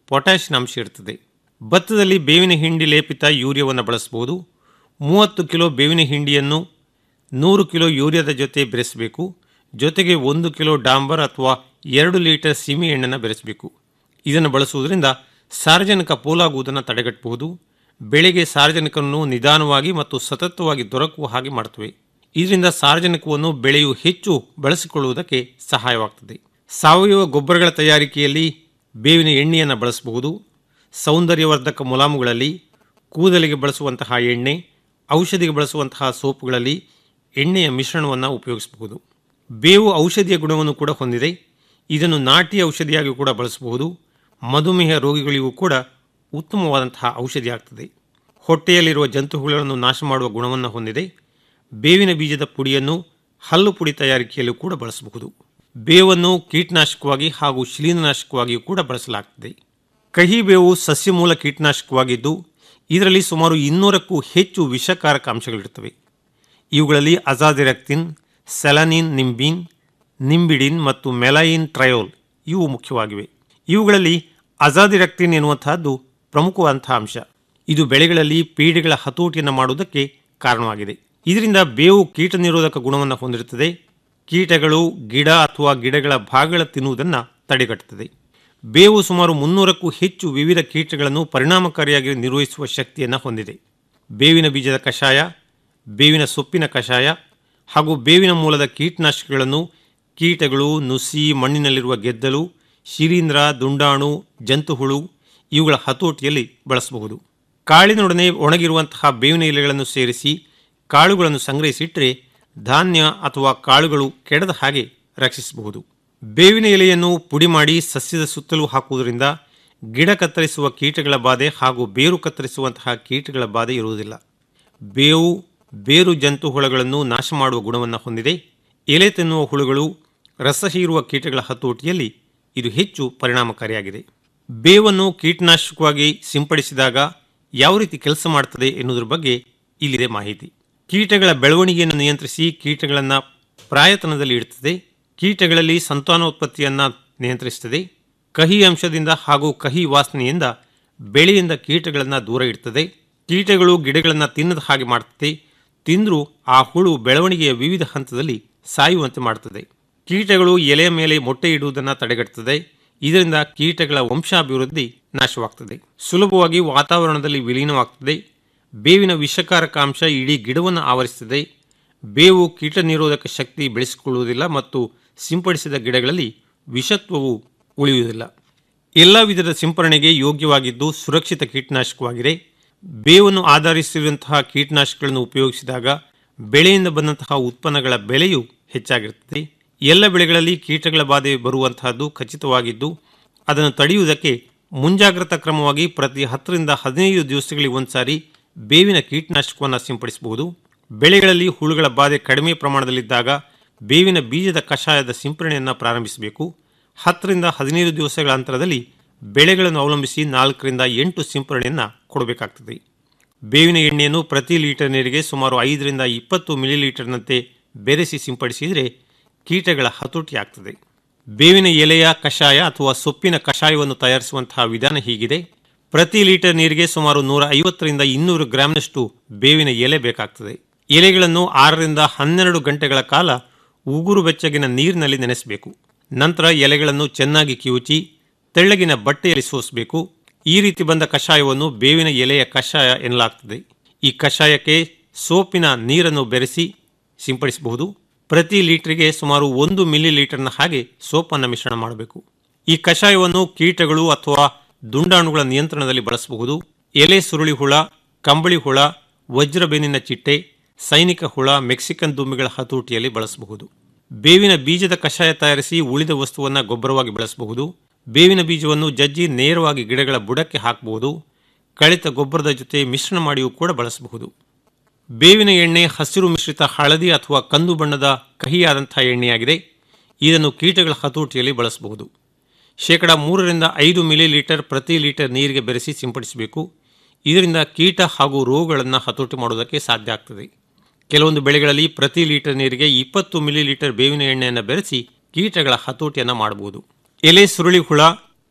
ಪೊಟ್ಯಾಷಿಯಂ ಅಂಶ ಇರ್ತದೆ ಭತ್ತದಲ್ಲಿ ಬೇವಿನ ಹಿಂಡಿ ಲೇಪಿತ ಯೂರಿಯಾವನ್ನು ಬಳಸಬಹುದು ಮೂವತ್ತು ಕಿಲೋ ಬೇವಿನ ಹಿಂಡಿಯನ್ನು ನೂರು ಕಿಲೋ ಯೂರಿಯಾದ ಜೊತೆ ಬೆರೆಸಬೇಕು ಜೊತೆಗೆ ಒಂದು ಕಿಲೋ ಡಾಂಬರ್ ಅಥವಾ ಎರಡು ಲೀಟರ್ ಸಿಮಿ ಎಣ್ಣೆನ ಬೆರೆಸಬೇಕು ಇದನ್ನು ಬಳಸುವುದರಿಂದ ಸಾರ್ವಜನಿಕ ಪೋಲಾಗುವುದನ್ನು ತಡೆಗಟ್ಟಬಹುದು ಬೆಳೆಗೆ ಸಾರ್ವಜನಿಕವನ್ನು ನಿಧಾನವಾಗಿ ಮತ್ತು ಸತತವಾಗಿ ದೊರಕುವ ಹಾಗೆ ಮಾಡುತ್ತವೆ ಇದರಿಂದ ಸಾರ್ವಜನಿಕವನ್ನು ಬೆಳೆಯು ಹೆಚ್ಚು ಬಳಸಿಕೊಳ್ಳುವುದಕ್ಕೆ ಸಹಾಯವಾಗುತ್ತದೆ ಸಾವಯವ ಗೊಬ್ಬರಗಳ ತಯಾರಿಕೆಯಲ್ಲಿ ಬೇವಿನ ಎಣ್ಣೆಯನ್ನು ಬಳಸಬಹುದು ಸೌಂದರ್ಯವರ್ಧಕ ಮುಲಾಮುಗಳಲ್ಲಿ ಕೂದಲಿಗೆ ಬಳಸುವಂತಹ ಎಣ್ಣೆ ಔಷಧಿಗೆ ಬಳಸುವಂತಹ ಸೋಪುಗಳಲ್ಲಿ ಎಣ್ಣೆಯ ಮಿಶ್ರಣವನ್ನು ಉಪಯೋಗಿಸಬಹುದು ಬೇವು ಔಷಧಿಯ ಗುಣವನ್ನು ಕೂಡ ಹೊಂದಿದೆ ಇದನ್ನು ನಾಟಿ ಔಷಧಿಯಾಗಿ ಕೂಡ ಬಳಸಬಹುದು ಮಧುಮೇಹ ರೋಗಿಗಳಿಗೂ ಕೂಡ ಉತ್ತಮವಾದಂತಹ ಔಷಧಿ ಆಗ್ತದೆ ಹೊಟ್ಟೆಯಲ್ಲಿರುವ ಜಂತುಹುಗಳನ್ನು ನಾಶ ಮಾಡುವ ಗುಣವನ್ನು ಹೊಂದಿದೆ ಬೇವಿನ ಬೀಜದ ಪುಡಿಯನ್ನು ಹಲ್ಲು ಪುಡಿ ತಯಾರಿಕೆಯಲ್ಲೂ ಕೂಡ ಬಳಸಬಹುದು ಬೇವನ್ನು ಕೀಟನಾಶಕವಾಗಿ ಹಾಗೂ ಶಿಲೀಂಧ್ರನಾಶಕವಾಗಿಯೂ ಕೂಡ ಬಳಸಲಾಗುತ್ತದೆ ಕಹಿ ಬೇವು ಸಸ್ಯಮೂಲ ಕೀಟನಾಶಕವಾಗಿದ್ದು ಇದರಲ್ಲಿ ಸುಮಾರು ಇನ್ನೂರಕ್ಕೂ ಹೆಚ್ಚು ವಿಷಕಾರಕ ಅಂಶಗಳಿರುತ್ತವೆ ಇವುಗಳಲ್ಲಿ ಅಜಾದಿರಕ್ತಿನ್ ಸೆಲನಿನ್ ನಿಂಬಿನ್ ನಿಂಬಿಡಿನ್ ಮತ್ತು ಮೆಲೈನ್ ಟ್ರಯೋಲ್ ಇವು ಮುಖ್ಯವಾಗಿವೆ ಇವುಗಳಲ್ಲಿ ಅಜಾದಿರಕ್ತಿನ್ ಎನ್ನುವಂತಹದ್ದು ಪ್ರಮುಖವಾದಂತಹ ಅಂಶ ಇದು ಬೆಳೆಗಳಲ್ಲಿ ಪೀಡೆಗಳ ಹತೋಟಿಯನ್ನು ಮಾಡುವುದಕ್ಕೆ ಕಾರಣವಾಗಿದೆ ಇದರಿಂದ ಬೇವು ಕೀಟ ನಿರೋಧಕ ಗುಣವನ್ನು ಹೊಂದಿರುತ್ತದೆ ಕೀಟಗಳು ಗಿಡ ಅಥವಾ ಗಿಡಗಳ ಭಾಗಗಳ ತಿನ್ನುವುದನ್ನು ತಡೆಗಟ್ಟುತ್ತದೆ ಬೇವು ಸುಮಾರು ಮುನ್ನೂರಕ್ಕೂ ಹೆಚ್ಚು ವಿವಿಧ ಕೀಟಗಳನ್ನು ಪರಿಣಾಮಕಾರಿಯಾಗಿ ನಿರ್ವಹಿಸುವ ಶಕ್ತಿಯನ್ನು ಹೊಂದಿದೆ ಬೇವಿನ ಬೀಜದ ಕಷಾಯ ಬೇವಿನ ಸೊಪ್ಪಿನ ಕಷಾಯ ಹಾಗೂ ಬೇವಿನ ಮೂಲದ ಕೀಟನಾಶಕಗಳನ್ನು ಕೀಟಗಳು ನುಸಿ ಮಣ್ಣಿನಲ್ಲಿರುವ ಗೆದ್ದಲು ಶಿಲೀಂಧ್ರ ದುಂಡಾಣು ಜಂತುಹುಳು ಇವುಗಳ ಹತೋಟಿಯಲ್ಲಿ ಬಳಸಬಹುದು ಕಾಳಿನೊಡನೆ ಒಣಗಿರುವಂತಹ ಬೇವಿನ ಎಲೆಗಳನ್ನು ಸೇರಿಸಿ ಕಾಳುಗಳನ್ನು ಸಂಗ್ರಹಿಸಿಟ್ಟರೆ ಧಾನ್ಯ ಅಥವಾ ಕಾಳುಗಳು ಕೆಡದ ಹಾಗೆ ರಕ್ಷಿಸಬಹುದು ಬೇವಿನ ಎಲೆಯನ್ನು ಪುಡಿ ಮಾಡಿ ಸಸ್ಯದ ಸುತ್ತಲೂ ಹಾಕುವುದರಿಂದ ಗಿಡ ಕತ್ತರಿಸುವ ಕೀಟಗಳ ಬಾಧೆ ಹಾಗೂ ಬೇರು ಕತ್ತರಿಸುವಂತಹ ಕೀಟಗಳ ಬಾಧೆ ಇರುವುದಿಲ್ಲ ಬೇವು ಬೇರು ಜಂತು ಹುಳಗಳನ್ನು ನಾಶ ಮಾಡುವ ಗುಣವನ್ನು ಹೊಂದಿದೆ ಎಲೆ ತಿನ್ನುವ ಹುಳುಗಳು ರಸ ಹೀರುವ ಕೀಟಗಳ ಹತೋಟಿಯಲ್ಲಿ ಇದು ಹೆಚ್ಚು ಪರಿಣಾಮಕಾರಿಯಾಗಿದೆ ಬೇವನ್ನು ಕೀಟನಾಶಕವಾಗಿ ಸಿಂಪಡಿಸಿದಾಗ ಯಾವ ರೀತಿ ಕೆಲಸ ಮಾಡ್ತದೆ ಎನ್ನುವುದರ ಬಗ್ಗೆ ಇಲ್ಲಿದೆ ಮಾಹಿತಿ ಕೀಟಗಳ ಬೆಳವಣಿಗೆಯನ್ನು ನಿಯಂತ್ರಿಸಿ ಕೀಟಗಳನ್ನು ಪ್ರಾಯತನದಲ್ಲಿ ಇಡುತ್ತದೆ ಕೀಟಗಳಲ್ಲಿ ಸಂತಾನೋತ್ಪತ್ತಿಯನ್ನು ನಿಯಂತ್ರಿಸುತ್ತದೆ ಕಹಿ ಅಂಶದಿಂದ ಹಾಗೂ ಕಹಿ ವಾಸನೆಯಿಂದ ಬೆಳೆಯಿಂದ ಕೀಟಗಳನ್ನು ದೂರ ಇಡ್ತದೆ ಕೀಟಗಳು ಗಿಡಗಳನ್ನು ತಿನ್ನದ ಹಾಗೆ ಮಾಡುತ್ತದೆ ತಿಂದರೂ ಆ ಹುಳು ಬೆಳವಣಿಗೆಯ ವಿವಿಧ ಹಂತದಲ್ಲಿ ಸಾಯುವಂತೆ ಮಾಡುತ್ತದೆ ಕೀಟಗಳು ಎಲೆಯ ಮೇಲೆ ಮೊಟ್ಟೆ ಇಡುವುದನ್ನು ತಡೆಗಟ್ಟುತ್ತದೆ ಇದರಿಂದ ಕೀಟಗಳ ವಂಶಾಭಿವೃದ್ಧಿ ನಾಶವಾಗ್ತದೆ ಸುಲಭವಾಗಿ ವಾತಾವರಣದಲ್ಲಿ ವಿಲೀನವಾಗ್ತದೆ ಬೇವಿನ ವಿಷಕಾರಕ ಅಂಶ ಇಡೀ ಗಿಡವನ್ನು ಆವರಿಸುತ್ತದೆ ಬೇವು ಕೀಟ ನಿರೋಧಕ ಶಕ್ತಿ ಬೆಳೆಸಿಕೊಳ್ಳುವುದಿಲ್ಲ ಮತ್ತು ಸಿಂಪಡಿಸಿದ ಗಿಡಗಳಲ್ಲಿ ವಿಷತ್ವವು ಉಳಿಯುವುದಿಲ್ಲ ಎಲ್ಲ ವಿಧದ ಸಿಂಪರಣೆಗೆ ಯೋಗ್ಯವಾಗಿದ್ದು ಸುರಕ್ಷಿತ ಕೀಟನಾಶಕವಾಗಿದೆ ಬೇವನ್ನು ಆಧರಿಸಿರುವಂತಹ ಕೀಟನಾಶಕಗಳನ್ನು ಉಪಯೋಗಿಸಿದಾಗ ಬೆಳೆಯಿಂದ ಬಂದಂತಹ ಉತ್ಪನ್ನಗಳ ಬೆಲೆಯು ಹೆಚ್ಚಾಗಿರುತ್ತದೆ ಎಲ್ಲ ಬೆಳೆಗಳಲ್ಲಿ ಕೀಟಗಳ ಬಾಧೆ ಬರುವಂತಹದ್ದು ಖಚಿತವಾಗಿದ್ದು ಅದನ್ನು ತಡೆಯುವುದಕ್ಕೆ ಮುಂಜಾಗ್ರತಾ ಕ್ರಮವಾಗಿ ಪ್ರತಿ ಹತ್ತರಿಂದ ಹದಿನೈದು ದಿವಸಗಳಿಗೆ ಒಂದ್ಸಾರಿ ಬೇವಿನ ಕೀಟನಾಶಕವನ್ನು ಸಿಂಪಡಿಸಬಹುದು ಬೆಳೆಗಳಲ್ಲಿ ಹುಳುಗಳ ಬಾಧೆ ಕಡಿಮೆ ಪ್ರಮಾಣದಲ್ಲಿದ್ದಾಗ ಬೇವಿನ ಬೀಜದ ಕಷಾಯದ ಸಿಂಪರಣೆಯನ್ನು ಪ್ರಾರಂಭಿಸಬೇಕು ಹತ್ತರಿಂದ ಹದಿನೈದು ದಿವಸಗಳ ಅಂತರದಲ್ಲಿ ಬೆಳೆಗಳನ್ನು ಅವಲಂಬಿಸಿ ನಾಲ್ಕರಿಂದ ಎಂಟು ಸಿಂಪರಣೆಯನ್ನು ಕೊಡಬೇಕಾಗ್ತದೆ ಬೇವಿನ ಎಣ್ಣೆಯನ್ನು ಪ್ರತಿ ಲೀಟರ್ ನೀರಿಗೆ ಸುಮಾರು ಐದರಿಂದ ಇಪ್ಪತ್ತು ಮಿಲಿಲೀಟರ್ನಂತೆ ಬೆರೆಸಿ ಸಿಂಪಡಿಸಿದರೆ ಕೀಟಗಳ ಹತೋಟಿ ಆಗ್ತದೆ ಬೇವಿನ ಎಲೆಯ ಕಷಾಯ ಅಥವಾ ಸೊಪ್ಪಿನ ಕಷಾಯವನ್ನು ತಯಾರಿಸುವಂತಹ ವಿಧಾನ ಹೀಗಿದೆ ಪ್ರತಿ ಲೀಟರ್ ನೀರಿಗೆ ಸುಮಾರು ನೂರ ಐವತ್ತರಿಂದ ಇನ್ನೂರು ಗ್ರಾಂನಷ್ಟು ಬೇವಿನ ಎಲೆ ಬೇಕಾಗ್ತದೆ ಎಲೆಗಳನ್ನು ಆರರಿಂದ ಹನ್ನೆರಡು ಗಂಟೆಗಳ ಕಾಲ ಉಗುರು ಬೆಚ್ಚಗಿನ ನೀರಿನಲ್ಲಿ ನೆನೆಸಬೇಕು ನಂತರ ಎಲೆಗಳನ್ನು ಚೆನ್ನಾಗಿ ಕಿವುಚಿ ತೆಳ್ಳಗಿನ ಬಟ್ಟೆಯಲ್ಲಿ ಸೋಸಬೇಕು ಈ ರೀತಿ ಬಂದ ಕಷಾಯವನ್ನು ಬೇವಿನ ಎಲೆಯ ಕಷಾಯ ಎನ್ನಲಾಗ್ತದೆ ಈ ಕಷಾಯಕ್ಕೆ ಸೋಪಿನ ನೀರನ್ನು ಬೆರೆಸಿ ಸಿಂಪಡಿಸಬಹುದು ಪ್ರತಿ ಲೀಟರ್ಗೆ ಸುಮಾರು ಒಂದು ಮಿಲಿ ಲೀಟರ್ನ ಹಾಗೆ ಸೋಪನ್ನು ಮಿಶ್ರಣ ಮಾಡಬೇಕು ಈ ಕಷಾಯವನ್ನು ಕೀಟಗಳು ಅಥವಾ ದುಂಡಾಣುಗಳ ನಿಯಂತ್ರಣದಲ್ಲಿ ಬಳಸಬಹುದು ಎಲೆ ಸುರುಳಿ ಹುಳ ಕಂಬಳಿ ಹುಳ ವಜ್ರಬೇನಿನ ಚಿಟ್ಟೆ ಸೈನಿಕ ಹುಳ ಮೆಕ್ಸಿಕನ್ ದುಂಬಿಗಳ ಹತೋಟಿಯಲ್ಲಿ ಬಳಸಬಹುದು ಬೇವಿನ ಬೀಜದ ಕಷಾಯ ತಯಾರಿಸಿ ಉಳಿದ ವಸ್ತುವನ್ನು ಗೊಬ್ಬರವಾಗಿ ಬಳಸಬಹುದು ಬೇವಿನ ಬೀಜವನ್ನು ಜಜ್ಜಿ ನೇರವಾಗಿ ಗಿಡಗಳ ಬುಡಕ್ಕೆ ಹಾಕಬಹುದು ಕಳಿತ ಗೊಬ್ಬರದ ಜೊತೆ ಮಿಶ್ರಣ ಮಾಡಿಯೂ ಕೂಡ ಬಳಸಬಹುದು ಬೇವಿನ ಎಣ್ಣೆ ಹಸಿರು ಮಿಶ್ರಿತ ಹಳದಿ ಅಥವಾ ಕಂದು ಬಣ್ಣದ ಕಹಿಯಾದಂತಹ ಎಣ್ಣೆಯಾಗಿದೆ ಇದನ್ನು ಕೀಟಗಳ ಹತೋಟಿಯಲ್ಲಿ ಬಳಸಬಹುದು ಶೇಕಡ ಮೂರರಿಂದ ಐದು ಮಿಲಿ ಲೀಟರ್ ಪ್ರತಿ ಲೀಟರ್ ನೀರಿಗೆ ಬೆರೆಸಿ ಸಿಂಪಡಿಸಬೇಕು ಇದರಿಂದ ಕೀಟ ಹಾಗೂ ರೋಗಗಳನ್ನು ಹತೋಟಿ ಮಾಡುವುದಕ್ಕೆ ಸಾಧ್ಯ ಆಗ್ತದೆ ಕೆಲವೊಂದು ಬೆಳೆಗಳಲ್ಲಿ ಪ್ರತಿ ಲೀಟರ್ ನೀರಿಗೆ ಇಪ್ಪತ್ತು ಮಿಲಿ ಲೀಟರ್ ಬೇವಿನ ಎಣ್ಣೆಯನ್ನು ಬೆರೆಸಿ ಕೀಟಗಳ ಹತೋಟಿಯನ್ನು ಮಾಡಬಹುದು ಎಲೆ ಸುರುಳಿ ಹುಳ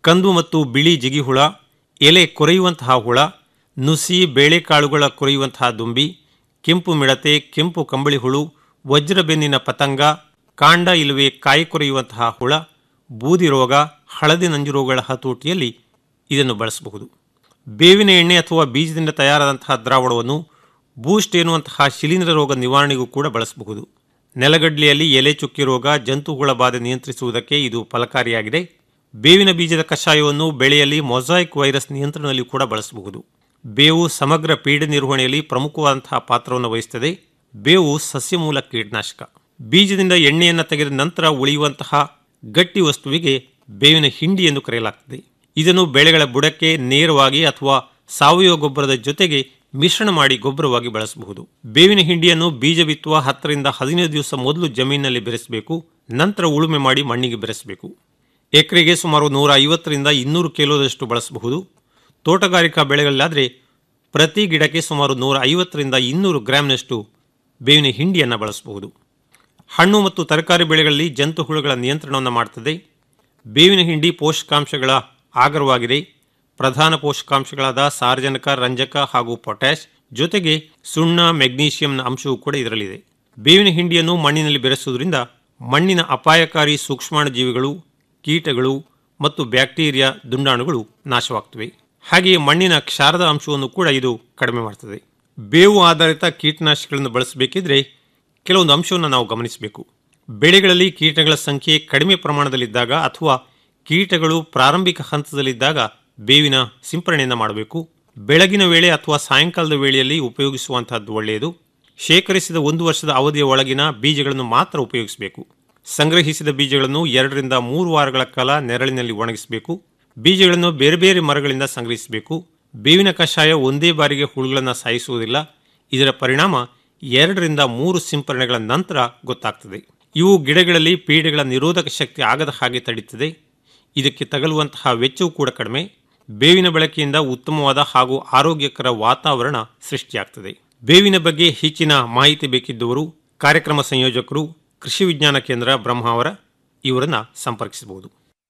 ಕಂದು ಮತ್ತು ಬಿಳಿ ಜಿಗಿಹುಳ ಎಲೆ ಕೊರೆಯುವಂತಹ ಹುಳ ನುಸಿ ಬೇಳೆಕಾಳುಗಳ ಕೊರೆಯುವಂತಹ ದುಂಬಿ ಕೆಂಪು ಮಿಡತೆ ಕೆಂಪು ಕಂಬಳಿ ಹುಳು ವಜ್ರಬೆನ್ನಿನ ಪತಂಗ ಕಾಂಡ ಇಲ್ಲವೇ ಕಾಯಿ ಕೊರೆಯುವಂತಹ ಹುಳ ಬೂದಿ ರೋಗ ಹಳದಿ ನಂಜು ರೋಗಗಳ ಹತೋಟಿಯಲ್ಲಿ ಇದನ್ನು ಬಳಸಬಹುದು ಬೇವಿನ ಎಣ್ಣೆ ಅಥವಾ ಬೀಜದಿಂದ ತಯಾರಾದಂತಹ ದ್ರಾವಣವನ್ನು ಬೂಸ್ಟ್ ಎನ್ನುವಂತಹ ಶಿಲೀಂಧ್ರ ರೋಗ ನಿವಾರಣೆಗೂ ಕೂಡ ಬಳಸಬಹುದು ನೆಲಗಡ್ಲೆಯಲ್ಲಿ ಎಲೆ ಚುಕ್ಕಿ ರೋಗ ಜಂತುಹುಳ ಬಾಧೆ ನಿಯಂತ್ರಿಸುವುದಕ್ಕೆ ಇದು ಫಲಕಾರಿಯಾಗಿದೆ ಬೇವಿನ ಬೀಜದ ಕಷಾಯವನ್ನು ಬೆಳೆಯಲ್ಲಿ ಮೊಸಾಯಿಕ್ ವೈರಸ್ ನಿಯಂತ್ರಣದಲ್ಲಿ ಕೂಡ ಬಳಸಬಹುದು ಬೇವು ಸಮಗ್ರ ಪೀಡೆ ನಿರ್ವಹಣೆಯಲ್ಲಿ ಪ್ರಮುಖವಾದಂತಹ ಪಾತ್ರವನ್ನು ವಹಿಸುತ್ತದೆ ಬೇವು ಸಸ್ಯಮೂಲ ಕೀಟನಾಶಕ ಬೀಜದಿಂದ ಎಣ್ಣೆಯನ್ನು ತೆಗೆದ ನಂತರ ಉಳಿಯುವಂತಹ ಗಟ್ಟಿ ವಸ್ತುವಿಗೆ ಬೇವಿನ ಹಿಂಡಿ ಎಂದು ಕರೆಯಲಾಗುತ್ತದೆ ಇದನ್ನು ಬೆಳೆಗಳ ಬುಡಕ್ಕೆ ನೇರವಾಗಿ ಅಥವಾ ಸಾವಯವ ಗೊಬ್ಬರದ ಜೊತೆಗೆ ಮಿಶ್ರಣ ಮಾಡಿ ಗೊಬ್ಬರವಾಗಿ ಬಳಸಬಹುದು ಬೇವಿನ ಹಿಂಡಿಯನ್ನು ಬೀಜ ಬಿತ್ತುವ ಹತ್ತರಿಂದ ಹದಿನೈದು ದಿವಸ ಮೊದಲು ಜಮೀನಿನಲ್ಲಿ ಬೆರೆಸಬೇಕು ನಂತರ ಉಳುಮೆ ಮಾಡಿ ಮಣ್ಣಿಗೆ ಬೆರೆಸಬೇಕು ಎಕರೆಗೆ ಸುಮಾರು ನೂರ ಐವತ್ತರಿಂದ ಇನ್ನೂರು ಕಿಲೋದಷ್ಟು ಬಳಸಬಹುದು ತೋಟಗಾರಿಕಾ ಬೆಳೆಗಳಲ್ಲಾದರೆ ಪ್ರತಿ ಗಿಡಕ್ಕೆ ಸುಮಾರು ನೂರ ಐವತ್ತರಿಂದ ಇನ್ನೂರು ಗ್ರಾಂನಷ್ಟು ಬೇವಿನ ಹಿಂಡಿಯನ್ನು ಬಳಸಬಹುದು ಹಣ್ಣು ಮತ್ತು ತರಕಾರಿ ಬೆಳೆಗಳಲ್ಲಿ ಜಂತು ಹುಳುಗಳ ನಿಯಂತ್ರಣವನ್ನು ಮಾಡುತ್ತದೆ ಬೇವಿನ ಹಿಂಡಿ ಪೋಷಕಾಂಶಗಳ ಆಗರವಾಗಿದೆ ಪ್ರಧಾನ ಪೋಷಕಾಂಶಗಳಾದ ಸಾರಜನಕ ರಂಜಕ ಹಾಗೂ ಪೊಟ್ಯಾಷ್ ಜೊತೆಗೆ ಸುಣ್ಣ ಮೆಗ್ನೀಷಿಯಂನ ಅಂಶವೂ ಕೂಡ ಇದರಲ್ಲಿದೆ ಬೇವಿನ ಹಿಂಡಿಯನ್ನು ಮಣ್ಣಿನಲ್ಲಿ ಬೆರೆಸುವುದರಿಂದ ಮಣ್ಣಿನ ಅಪಾಯಕಾರಿ ಸೂಕ್ಷ್ಮಾಣುಜೀವಿಗಳು ಕೀಟಗಳು ಮತ್ತು ಬ್ಯಾಕ್ಟೀರಿಯಾ ದುಂಡಾಣುಗಳು ನಾಶವಾಗ್ತವೆ ಹಾಗೆಯೇ ಮಣ್ಣಿನ ಕ್ಷಾರದ ಅಂಶವನ್ನು ಕೂಡ ಇದು ಕಡಿಮೆ ಮಾಡ್ತದೆ ಬೇವು ಆಧಾರಿತ ಕೀಟನಾಶಕಗಳನ್ನು ಬಳಸಬೇಕಿದ್ರೆ ಕೆಲವೊಂದು ಅಂಶವನ್ನು ನಾವು ಗಮನಿಸಬೇಕು ಬೆಳೆಗಳಲ್ಲಿ ಕೀಟಗಳ ಸಂಖ್ಯೆ ಕಡಿಮೆ ಪ್ರಮಾಣದಲ್ಲಿದ್ದಾಗ ಅಥವಾ ಕೀಟಗಳು ಪ್ರಾರಂಭಿಕ ಹಂತದಲ್ಲಿದ್ದಾಗ ಬೇವಿನ ಸಿಂಪರಣೆಯನ್ನು ಮಾಡಬೇಕು ಬೆಳಗಿನ ವೇಳೆ ಅಥವಾ ಸಾಯಂಕಾಲದ ವೇಳೆಯಲ್ಲಿ ಉಪಯೋಗಿಸುವಂತಹದ್ದು ಒಳ್ಳೆಯದು ಶೇಖರಿಸಿದ ಒಂದು ವರ್ಷದ ಅವಧಿಯ ಒಳಗಿನ ಬೀಜಗಳನ್ನು ಮಾತ್ರ ಉಪಯೋಗಿಸಬೇಕು ಸಂಗ್ರಹಿಸಿದ ಬೀಜಗಳನ್ನು ಎರಡರಿಂದ ಮೂರು ವಾರಗಳ ಕಾಲ ನೆರಳಿನಲ್ಲಿ ಒಣಗಿಸಬೇಕು ಬೀಜಗಳನ್ನು ಬೇರೆ ಬೇರೆ ಮರಗಳಿಂದ ಸಂಗ್ರಹಿಸಬೇಕು ಬೇವಿನ ಕಷಾಯ ಒಂದೇ ಬಾರಿಗೆ ಹುಳುಗಳನ್ನು ಸಾಯಿಸುವುದಿಲ್ಲ ಇದರ ಪರಿಣಾಮ ಎರಡರಿಂದ ಮೂರು ಸಿಂಪರಣೆಗಳ ನಂತರ ಗೊತ್ತಾಗ್ತದೆ ಇವು ಗಿಡಗಳಲ್ಲಿ ಪೀಡೆಗಳ ನಿರೋಧಕ ಶಕ್ತಿ ಆಗದ ಹಾಗೆ ತಡೆಯುತ್ತದೆ ಇದಕ್ಕೆ ತಗಲುವಂತಹ ವೆಚ್ಚವೂ ಕೂಡ ಕಡಿಮೆ ಬೇವಿನ ಬಳಕೆಯಿಂದ ಉತ್ತಮವಾದ ಹಾಗೂ ಆರೋಗ್ಯಕರ ವಾತಾವರಣ ಸೃಷ್ಟಿಯಾಗ್ತದೆ ಬೇವಿನ ಬಗ್ಗೆ ಹೆಚ್ಚಿನ ಮಾಹಿತಿ ಬೇಕಿದ್ದವರು ಕಾರ್ಯಕ್ರಮ ಸಂಯೋಜಕರು ಕೃಷಿ ವಿಜ್ಞಾನ ಕೇಂದ್ರ ಬ್ರಹ್ಮಾವರ ಇವರನ್ನ ಸಂಪರ್ಕಿಸಬಹುದು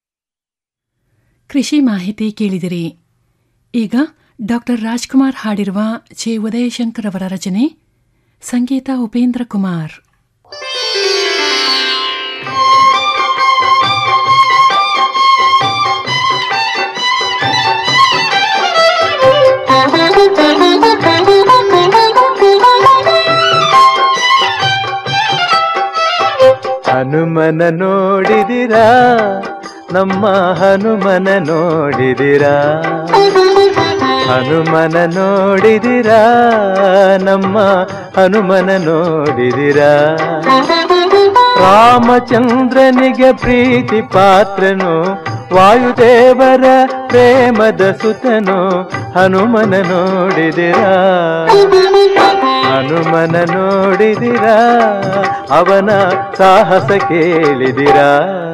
ಕೃಷಿ ಮಾಹಿತಿ ಕೇಳಿದಿರಿ ಈಗ ಡಾಕ್ಟರ್ ರಾಜ್ಕುಮಾರ್ ಹಾಡಿರುವ ಚೆ ಉದಯಶಂಕರ್ ಅವರ ರಚನೆ ಸಂಗೀತ ಉಪೇಂದ್ರ ಕುಮಾರ್
ಹನುಮನ ನೋಡಿದಿರಾ ನಮ್ಮ ಹನುಮನ ನೋಡಿದಿರಾ ಹನುಮನ ನೋಡಿದಿರಾ ನಮ್ಮ ಹನುಮನ ನೋಡಿದಿರಾ ರಾಮಚಂದ್ರನಿಗೆ ಪ್ರೀತಿ ಪಾತ್ರನು ವಾಯುದೇವರ ಪ್ರೇಮದ ಸುತನು ಹನುಮನ ನೋಡಿದಿರಾ ಹನುಮನ ನೋಡಿದಿರಾ ಅವನ ಸಾಹಸ ಕೇಳಿದಿರಾ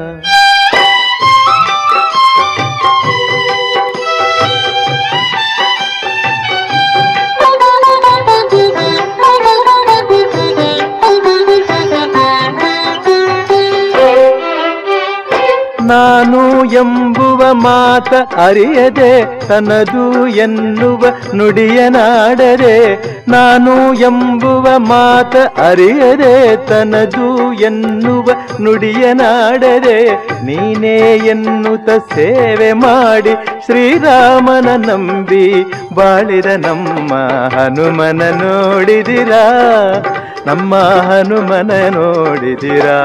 ನಾನು ಎಂಬುವ ಮಾತ ಅರಿಯದೆ ತನದು ಎನ್ನುವ ನುಡಿಯನಾಡದೆ ನಾನು ಎಂಬುವ ಮಾತ ಅರಿಯದೆ ತನದು ಎನ್ನುವ ನುಡಿಯನಾಡದೆ ನೀನೇ ಎನ್ನುತ್ತ ಸೇವೆ ಮಾಡಿ ಶ್ರೀರಾಮನ ನಂಬಿ ಬಾಳಿದ ನಮ್ಮ ಹನುಮನ ನೋಡಿದಿರಾ ನಮ್ಮ ಹನುಮನ ನೋಡಿದಿರಾ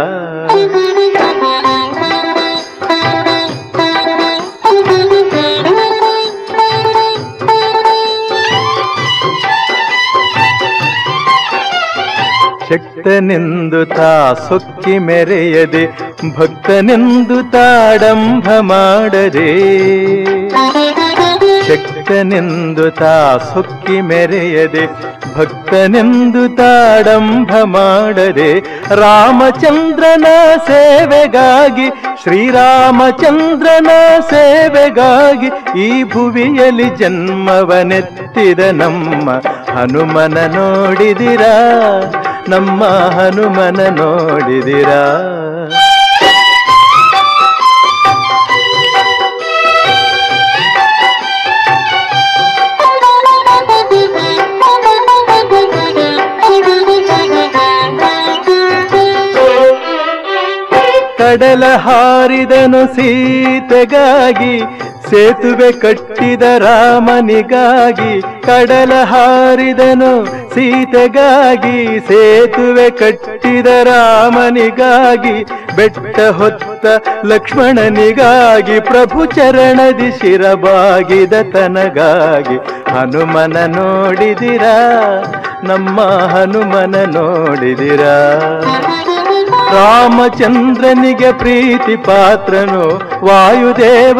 ಶಕ್ತನೆಂದು ತಾ ಸೊಕ್ಕಿ ಮೆರೆಯದೆ ಭಕ್ತನೆಂದು ತಾಡಂಭ ಮಾಡದೆ ಶಕ್ತನೆಂದು ತಾ ಸೊಕ್ಕಿ ಮೆರೆಯದೆ ಭಕ್ತನೆಂದು ತಾಡಂಭ ಮಾಡದೆ ರಾಮಚಂದ್ರನ ಸೇವೆಗಾಗಿ ಶ್ರೀರಾಮಚಂದ್ರನ ಸೇವೆಗಾಗಿ ಈ ಭುವಿಯಲ್ಲಿ ಜನ್ಮವನೆತ್ತಿದ ನಮ್ಮ ಹನುಮನ ನೋಡಿದಿರಾ ನಮ್ಮ ಹನುಮನ ನೋಡಿದಿರಾ ಕಡಲ ಹಾರಿದನು ಸೀತೆಗಾಗಿ ಸೇತುವೆ ಕಟ್ಟಿದ ರಾಮನಿಗಾಗಿ ಕಡಲ ಹಾರಿದನು ಸೀತೆಗಾಗಿ ಸೇತುವೆ ಕಟ್ಟಿದ ರಾಮನಿಗಾಗಿ ಬೆಟ್ಟ ಹೊತ್ತ ಲಕ್ಷ್ಮಣನಿಗಾಗಿ ಪ್ರಭು ಚರಣದಿ ಶಿರಬಾಗಿದ ತನಗಾಗಿ ಹನುಮನ ನೋಡಿದಿರಾ ನಮ್ಮ ಹನುಮನ ನೋಡಿದಿರಾ ರಾಮಚಂದ್ರನಿಗೆ ಪ್ರೀತಿ ಪಾತ್ರನು ವಾಯುದೇವ